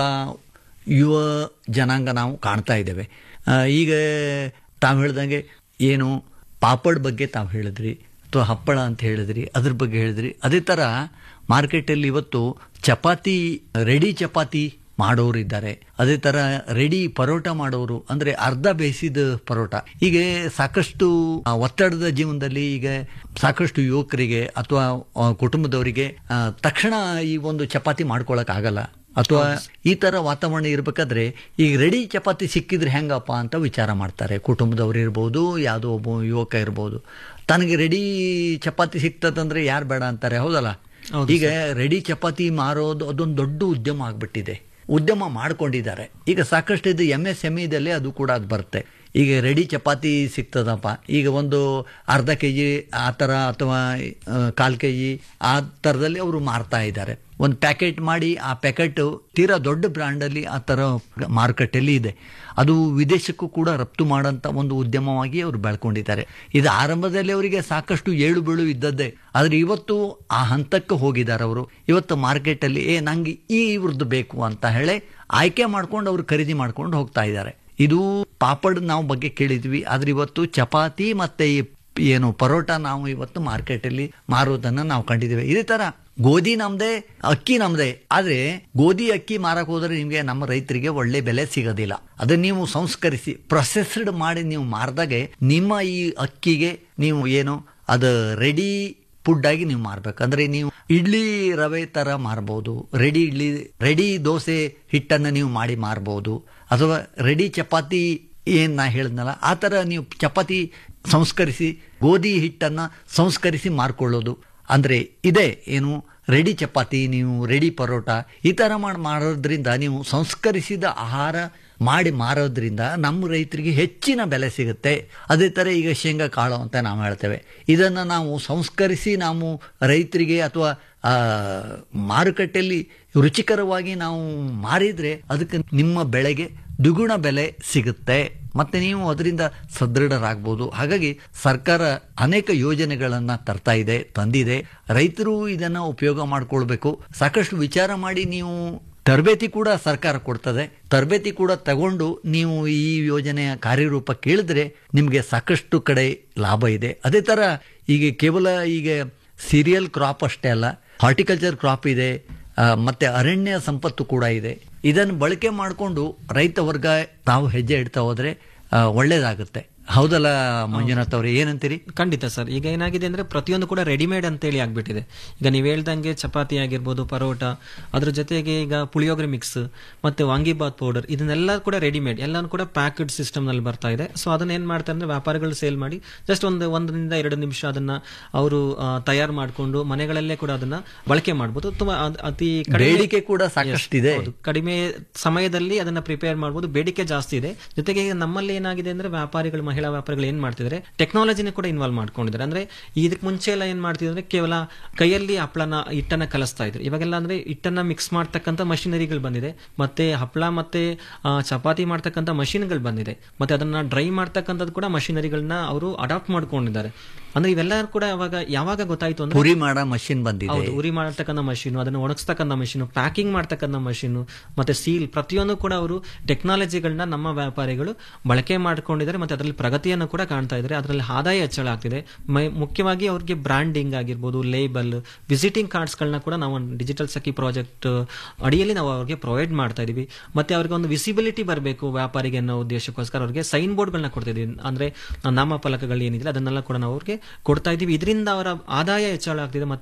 ಯುವ ಜನಾಂಗ ನಾವು ಕಾಣ್ತಾ ಇದ್ದೇವೆ ಆ, ಈಗ ತಾವು ಹೇಳ್ದಂಗೆ ಏನು ಪಾಪಡ್ ಬಗ್ಗೆ ತಾವು ಹೇಳಿದ್ರಿ ಅಥವಾ ಹಪ್ಪಳ ಅಂತ ಹೇಳಿದ್ರಿ ಅದ್ರ ಬಗ್ಗೆ ಹೇಳಿದ್ರಿ ಅದೇ ಥರ ಮಾರ್ಕೆಟಲ್ಲಿ ಇವತ್ತು ಚಪಾತಿ ರೆಡಿ ಚಪಾತಿ ಮಾಡೋರು ಇದ್ದಾರೆ ಅದೇ ತರ ರೆಡಿ ಪರೋಟ ಮಾಡೋರು ಅಂದ್ರೆ ಅರ್ಧ ಬೇಯಿಸಿದ ಪರೋಟ ಈಗ ಸಾಕಷ್ಟು ಆ, ಒತ್ತಡದ ಜೀವನದಲ್ಲಿ ಈಗ ಸಾಕಷ್ಟು ಯುವಕರಿಗೆ ಅಥವಾ ಆ, ಕುಟುಂಬದವರಿಗೆ ಆ, ತಕ್ಷಣ ಈ ಒಂದು ಚಪಾತಿ ಮಾಡ್ಕೊಳಕ್ ಆಗಲ್ಲ ಅಥವಾ ಈ ತರ ವಾತಾವರಣ ಇರ್ಬೇಕಾದ್ರೆ ಈಗ ರೆಡಿ ಚಪಾತಿ ಸಿಕ್ಕಿದ್ರೆ ಹೆಂಗಪ್ಪ ಅಂತ ವಿಚಾರ ಮಾಡ್ತಾರೆ ಕುಟುಂಬದವ್ರು ಇರ್ಬೋದು ಯಾವುದೋ ಒಬ್ಬ ಯುವಕ ಇರ್ಬೋದು ತನಗೆ ರೆಡಿ ಚಪಾತಿ ಸಿಕ್ತದಂದ್ರೆ ಯಾರು ಬೇಡ ಅಂತಾರೆ ಹೌದಲ್ಲ ಈಗ ರೆಡಿ ಚಪಾತಿ ಮಾರೋದು ಅದೊಂದು ದೊಡ್ಡ ಉದ್ಯಮ ಆಗ್ಬಿಟ್ಟಿದೆ ಉದ್ಯಮ ಮಾಡ್ಕೊಂಡಿದ್ದಾರೆ ಈಗ ಸಾಕಷ್ಟು ಇದು ಎಮ್ ಎಸ್ ಎಮ್ ಇದಲ್ಲಿ ಅದು ಕೂಡ ಅದು ಬರುತ್ತೆ ಈಗ ರೆಡಿ ಚಪಾತಿ ಸಿಗ್ತದಪ್ಪ ಈಗ ಒಂದು ಅರ್ಧ ಕೆ ಜಿ ಆ ಥರ ಅಥವಾ ಕಾಲು ಕೆ ಜಿ ಆ ಥರದಲ್ಲಿ ಅವರು ಮಾರ್ತಾ ಇದ್ದಾರೆ ಒಂದು ಪ್ಯಾಕೆಟ್ ಮಾಡಿ ಆ ಪ್ಯಾಕೆಟ್ ತೀರಾ ದೊಡ್ಡ ಬ್ರ್ಯಾಂಡಲ್ಲಿ ಆ ಥರ ಮಾರುಕಟ್ಟೆಯಲ್ಲಿ ಇದೆ ಅದು ವಿದೇಶಕ್ಕೂ ಕೂಡ ರಫ್ತು ಮಾಡೋಂಥ ಒಂದು ಉದ್ಯಮವಾಗಿ ಅವರು ಬೆಳ್ಕೊಂಡಿದ್ದಾರೆ ಇದು ಆರಂಭದಲ್ಲಿ ಅವರಿಗೆ ಸಾಕಷ್ಟು ಏಳು ಬೀಳು ಇದ್ದದ್ದೇ ಆದರೆ ಇವತ್ತು ಆ ಹಂತಕ್ಕೆ ಹೋಗಿದ್ದಾರೆ ಅವರು ಇವತ್ತು ಮಾರ್ಕೆಟಲ್ಲಿ ಏ ನಂಗೆ ಈ ಇವ್ರದ್ದು ಬೇಕು ಅಂತ ಹೇಳಿ ಆಯ್ಕೆ ಮಾಡ್ಕೊಂಡು ಅವರು ಖರೀದಿ ಮಾಡ್ಕೊಂಡು ಹೋಗ್ತಾ ಇದ್ದಾರೆ ಇದು ಪಾಪಡ್ ನಾವು ಬಗ್ಗೆ ಕೇಳಿದ್ವಿ ಆದ್ರೆ ಇವತ್ತು ಚಪಾತಿ ಮತ್ತೆ ಈ ಏನು ಪರೋಟ ನಾವು ಇವತ್ತು ಮಾರ್ಕೆಟಲ್ಲಿ ಮಾರೋದನ್ನ ನಾವು ಕಂಡಿದ್ದೇವೆ ಇದೇ ತರ ಗೋಧಿ ನಮ್ದೇ ಅಕ್ಕಿ ನಮ್ದೇ ಆದ್ರೆ ಗೋಧಿ ಅಕ್ಕಿ ಮಾರಕ್ ಹೋದ್ರೆ ನಿಮ್ಗೆ ನಮ್ಮ ರೈತರಿಗೆ ಒಳ್ಳೆ ಬೆಲೆ ಸಿಗೋದಿಲ್ಲ ಅದನ್ನ ನೀವು ಸಂಸ್ಕರಿಸಿ ಪ್ರೊಸೆಸ್ಡ್ ಮಾಡಿ ನೀವು ಮಾರಿದಾಗೆ ನಿಮ್ಮ ಈ ಅಕ್ಕಿಗೆ ನೀವು ಏನು ಅದು ರೆಡಿ ಫುಡ್ ಆಗಿ ನೀವು ಮಾರ್ಬೇಕು ಅಂದ್ರೆ ನೀವು ಇಡ್ಲಿ ರವೆ ತರ ಮಾರ್ಬೋದು ರೆಡಿ ಇಡ್ಲಿ ರೆಡಿ ದೋಸೆ ಹಿಟ್ಟನ್ನು ನೀವು ಮಾಡಿ ಮಾರ್ಬೋದು ಅಥವಾ ರೆಡಿ ಚಪಾತಿ ಏನ್ ನಾ ಹೇಳಿದ್ನಲ್ಲ ಆ ಥರ ನೀವು ಚಪಾತಿ ಸಂಸ್ಕರಿಸಿ ಗೋಧಿ ಹಿಟ್ಟನ್ನು ಸಂಸ್ಕರಿಸಿ ಮಾರ್ಕೊಳ್ಳೋದು ಅಂದ್ರೆ ಇದೆ ಏನು ರೆಡಿ ಚಪಾತಿ ನೀವು ರೆಡಿ ಪರೋಟ ಈ ಥರ ಮಾಡಿ ಮಾಡೋದ್ರಿಂದ ನೀವು ಸಂಸ್ಕರಿಸಿದ ಆಹಾರ ಮಾಡಿ ಮಾರೋದ್ರಿಂದ ನಮ್ಮ ರೈತರಿಗೆ ಹೆಚ್ಚಿನ ಬೆಲೆ ಸಿಗುತ್ತೆ ಅದೇ ಥರ ಈಗ ಶೇಂಗಾ ಕಾಳು ಅಂತ ನಾವು ಹೇಳ್ತೇವೆ ಇದನ್ನು ನಾವು ಸಂಸ್ಕರಿಸಿ ನಾವು ರೈತರಿಗೆ ಅಥವಾ ಆ, ಮಾರುಕಟ್ಟೆಯಲ್ಲಿ ರುಚಿಕರವಾಗಿ ನಾವು ಮಾರಿದ್ರೆ ಅದಕ್ಕೆ ನಿಮ್ಮ ಬೆಳೆಗೆ ದ್ವಿಗುಣ ಬೆಲೆ ಸಿಗುತ್ತೆ ಮತ್ತೆ ನೀವು ಅದರಿಂದ ಸದೃಢರಾಗ್ಬೋದು ಹಾಗಾಗಿ ಸರ್ಕಾರ ಅನೇಕ ಯೋಜನೆಗಳನ್ನ ತರ್ತಾ ಇದೆ ತಂದಿದೆ ರೈತರು ಇದನ್ನ ಉಪಯೋಗ ಮಾಡ್ಕೊಳ್ಬೇಕು ಸಾಕಷ್ಟು ವಿಚಾರ ಮಾಡಿ ನೀವು ತರಬೇತಿ ಕೂಡ ಸರ್ಕಾರ ಕೊಡ್ತದೆ ತರಬೇತಿ ಕೂಡ ತಗೊಂಡು ನೀವು ಈ ಯೋಜನೆಯ ಕಾರ್ಯರೂಪ ಕೇಳಿದ್ರೆ ನಿಮಗೆ ಸಾಕಷ್ಟು ಕಡೆ ಲಾಭ ಇದೆ ಅದೇ ತರ ಈಗ ಕೇವಲ ಈಗ ಸೀರಿಯಲ್ ಕ್ರಾಪ್ ಅಷ್ಟೇ ಅಲ್ಲ ಹಾರ್ಟಿಕಲ್ಚರ್ ಕ್ರಾಪ್ ಇದೆ ಆ, ಮತ್ತೆ ಅರಣ್ಯ ಸಂಪತ್ತು ಕೂಡ ಇದೆ ಇದನ್ನು ಬಳಕೆ ಮಾಡಿಕೊಂಡು ರೈತ ವರ್ಗ ತಾವು ಹೆಜ್ಜೆ ಇಡ್ತಾ ಹೋದ್ರೆ ಆ, ಒಳ್ಳೇದಾಗುತ್ತೆ ಹೌದಲ್ಲ ಮಂಜುನಾಥ್ ಅವ್ರೆ ಏನಂತೀರಿ ಖಂಡಿತ ಸರ್ ಈಗ ಏನಾಗಿದೆ ಅಂದ್ರೆ ಪ್ರತಿಯೊಂದು ಕೂಡ ರೆಡಿಮೇಡ್ ಅಂತೇಳಿ ಆಗ್ಬಿಟ್ಟಿದೆ ಈಗ ನೀವು ಹೇಳ್ದಂಗೆ ಚಪಾತಿ ಆಗಿರ್ಬೋದು ಪರೋಟ ಅದ್ರ ಜೊತೆಗೆ ಈಗ ಪುಳಿಯೋಗರೆ ಮಿಕ್ಸ್ ಮತ್ತೆ ವಾಂಗಿಬಾತ್ ಪೌಡರ್ ಇದನ್ನೆಲ್ಲ ಕೂಡ ರೆಡಿಮೇಡ್ ಎಲ್ಲಾನು ಕೂಡ ಪ್ಯಾಕ್ಡ್ ಸಿಸ್ಟಮ್ ನಲ್ಲಿ ಬರ್ತಾ ಇದೆ ಸೊ ಅದನ್ನ ಏನ್ ಮಾಡ್ತಾರೆ ಅಂದ್ರೆ ವ್ಯಾಪಾರಿಗಳು ಸೇಲ್ ಮಾಡಿ ಜಸ್ಟ್ ಒಂದು ಒಂದರಿಂದ ಎರಡು ನಿಮಿಷ ಅದನ್ನ ಅವರು ತಯಾರು ಮಾಡಿಕೊಂಡು ಮನೆಗಳಲ್ಲೇ ಕೂಡ ಅದನ್ನ ಬಳಕೆ ಮಾಡಬಹುದು ತುಂಬಾ ಅದ್- ಅತಿ ಕಡಿಮೆ- ಬೇಡಿಕೆ ಕೂಡ ಸಾಕಷ್ಟಿದೆ ಹೌದು. ಕಡಿಮೆ ಸಮಯದಲ್ಲಿ ಅದನ್ನ ಪ್ರಿಪೇರ್ ಮಾಡಬಹುದು ಬೇಡಿಕೆ ಜಾಸ್ತಿ ಇದೆ ಜೊತೆಗೆ ಈಗ ನಮ್ಮಲ್ಲಿ ಏನಾಗಿದೆ ಅಂದ್ರೆ ವ್ಯಾಪಾರಿಗಳು ಮಹಿಳಾ ವ್ಯಾಪಾರಿಗಳು ಏನ್ ಮಾಡ್ತಿದ್ದಾರೆ ಟೆಕ್ನಾಲಜಿನ ಕೂಡ ಇನ್ವಾಲ್ವ್ ಮಾಡ್ಕೊಂಡಿದ್ದಾರೆ ಅಂದ್ರೆ ಇದಕ್ಕೆ ಮುಂಚೆ ಎಲ್ಲ ಏನ್ ಮಾಡ್ತಿದ್ರು ಅಂದ್ರೆ ಕೇವಲ ಕೈಯಲ್ಲಿ ಹಪ್ಪಳನ ಹಿಟ್ಟನ್ನ ಕಲಿಸ್ತಾ ಇದ್ರು ಇವಾಗೆಲ್ಲ ಅಂದ್ರೆ ಹಿಟ್ಟನ್ನ ಮಿಕ್ಸ್ ಮಾಡ್ತಕ್ಕಂಥ ಮಷಿನರಿಗಳು ಬಂದಿದೆ ಮತ್ತೆ ಹಪ್ಪಳ ಮತ್ತೆ ಆ, ಚಪಾತಿ ಮಾಡ್ತಕ್ಕಂಥ ಮಷಿನ್ಗಳು ಬಂದಿದೆ ಮತ್ತೆ ಅದನ್ನ ಡ್ರೈ ಮಾಡ್ತಕ್ಕಂಥದ್ದು ಕೂಡ ಮಷಿನರಿಗಳನ್ನ ಅವರು ಅಡಾಪ್ಟ್ ಮಾಡ್ಕೊಂಡಿದ್ದಾರೆ ಅಂದ್ರೆ ಇವೆಲ್ಲ ಕೂಡ ಅವಾಗ ಯಾವಾಗ ಗೊತ್ತಾಯ್ತು ಅಂದ್ರೆ ಪುರಿ ಮಾಡೋ ಮಷಿನ್ ಬಂದಿದೆ ಹೌದು ಉರಿ ಮಾಡತಕ್ಕಂಥ ಮಷೀನು ಅದನ್ನು ಒಣಗಿಸ್ತಕ್ಕಂಥ ಮಷೀನು ಪ್ಯಾಕಿಂಗ್ ಮಾಡ್ತಕ್ಕಂಥ ಮಷೀನು ಮತ್ತೆ ಸೀಲ್ ಪ್ರತಿಯೊಂದು ಕೂಡ ಅವರು ಟೆಕ್ನಾಲಜಿಗಳನ್ನ ನಮ್ಮ ವ್ಯಾಪಾರಿಗಳು ಬಳಕೆ ಮಾಡ್ಕೊಂಡಿದ್ದಾರೆ ಮತ್ತೆ ಅದರಲ್ಲಿ ಪ್ರಗತಿಯನ್ನು ಕೂಡ ಕಾಣ್ತಾ ಇದ್ದಾರೆ ಅದರಲ್ಲಿ ಆದಾಯ ಹೆಚ್ಚಳ ಆಗ್ತಿದೆ ಮೈ- ಮುಖ್ಯವಾಗಿ ಅವ್ರಿಗೆ ಬ್ರಾಂಡಿಂಗ್ ಆಗಿರ್ಬೋದು ಲೇಬಲ್ ವಿಸಿಟಿಂಗ್ ಕಾರ್ಡ್ಸ್ಗಳನ್ನ ಕೂಡ ನಾವು ಡಿಜಿಟಲ್ ಸಖಿ ಪ್ರಾಜೆಕ್ಟ್ ಅಡಿಯಲ್ಲಿ ನಾವು ಅವ್ರಿಗೆ ಪ್ರೊವೈಡ್ ಮಾಡ್ತಾ ಇದೀವಿ ಮತ್ತೆ ಅವ್ರಿಗೆ ಒಂದು ವಿಸಿಬಿಲಿಟಿ ಬರಬೇಕು ವ್ಯಾಪಾರಿಗೆ ಅನ್ನೋ ಉದ್ದೇಶಕ್ಕೋಸ್ಕರ ಅವ್ರಿಗೆ ಸೈನ್ ಬೋರ್ಡ್ಗಳನ್ನ ಕೊಡ್ತಾ ಇದೀವಿ ಅಂದ್ರೆ ನಾಮಫಲಕಗಳು ಏನಿದೆ ಅದನ್ನೆಲ್ಲ ಕೂಡ ನಾವು ಅವ್ರಿಗೆ ಕೊಡ್ತಾ ಇದೀವಿ ಇದರಿಂದ ಅವರ ಆದಾಯ ಹೆಚ್ಚಳ ಆಗ್ತಿದೆ ಮತ್ತೆ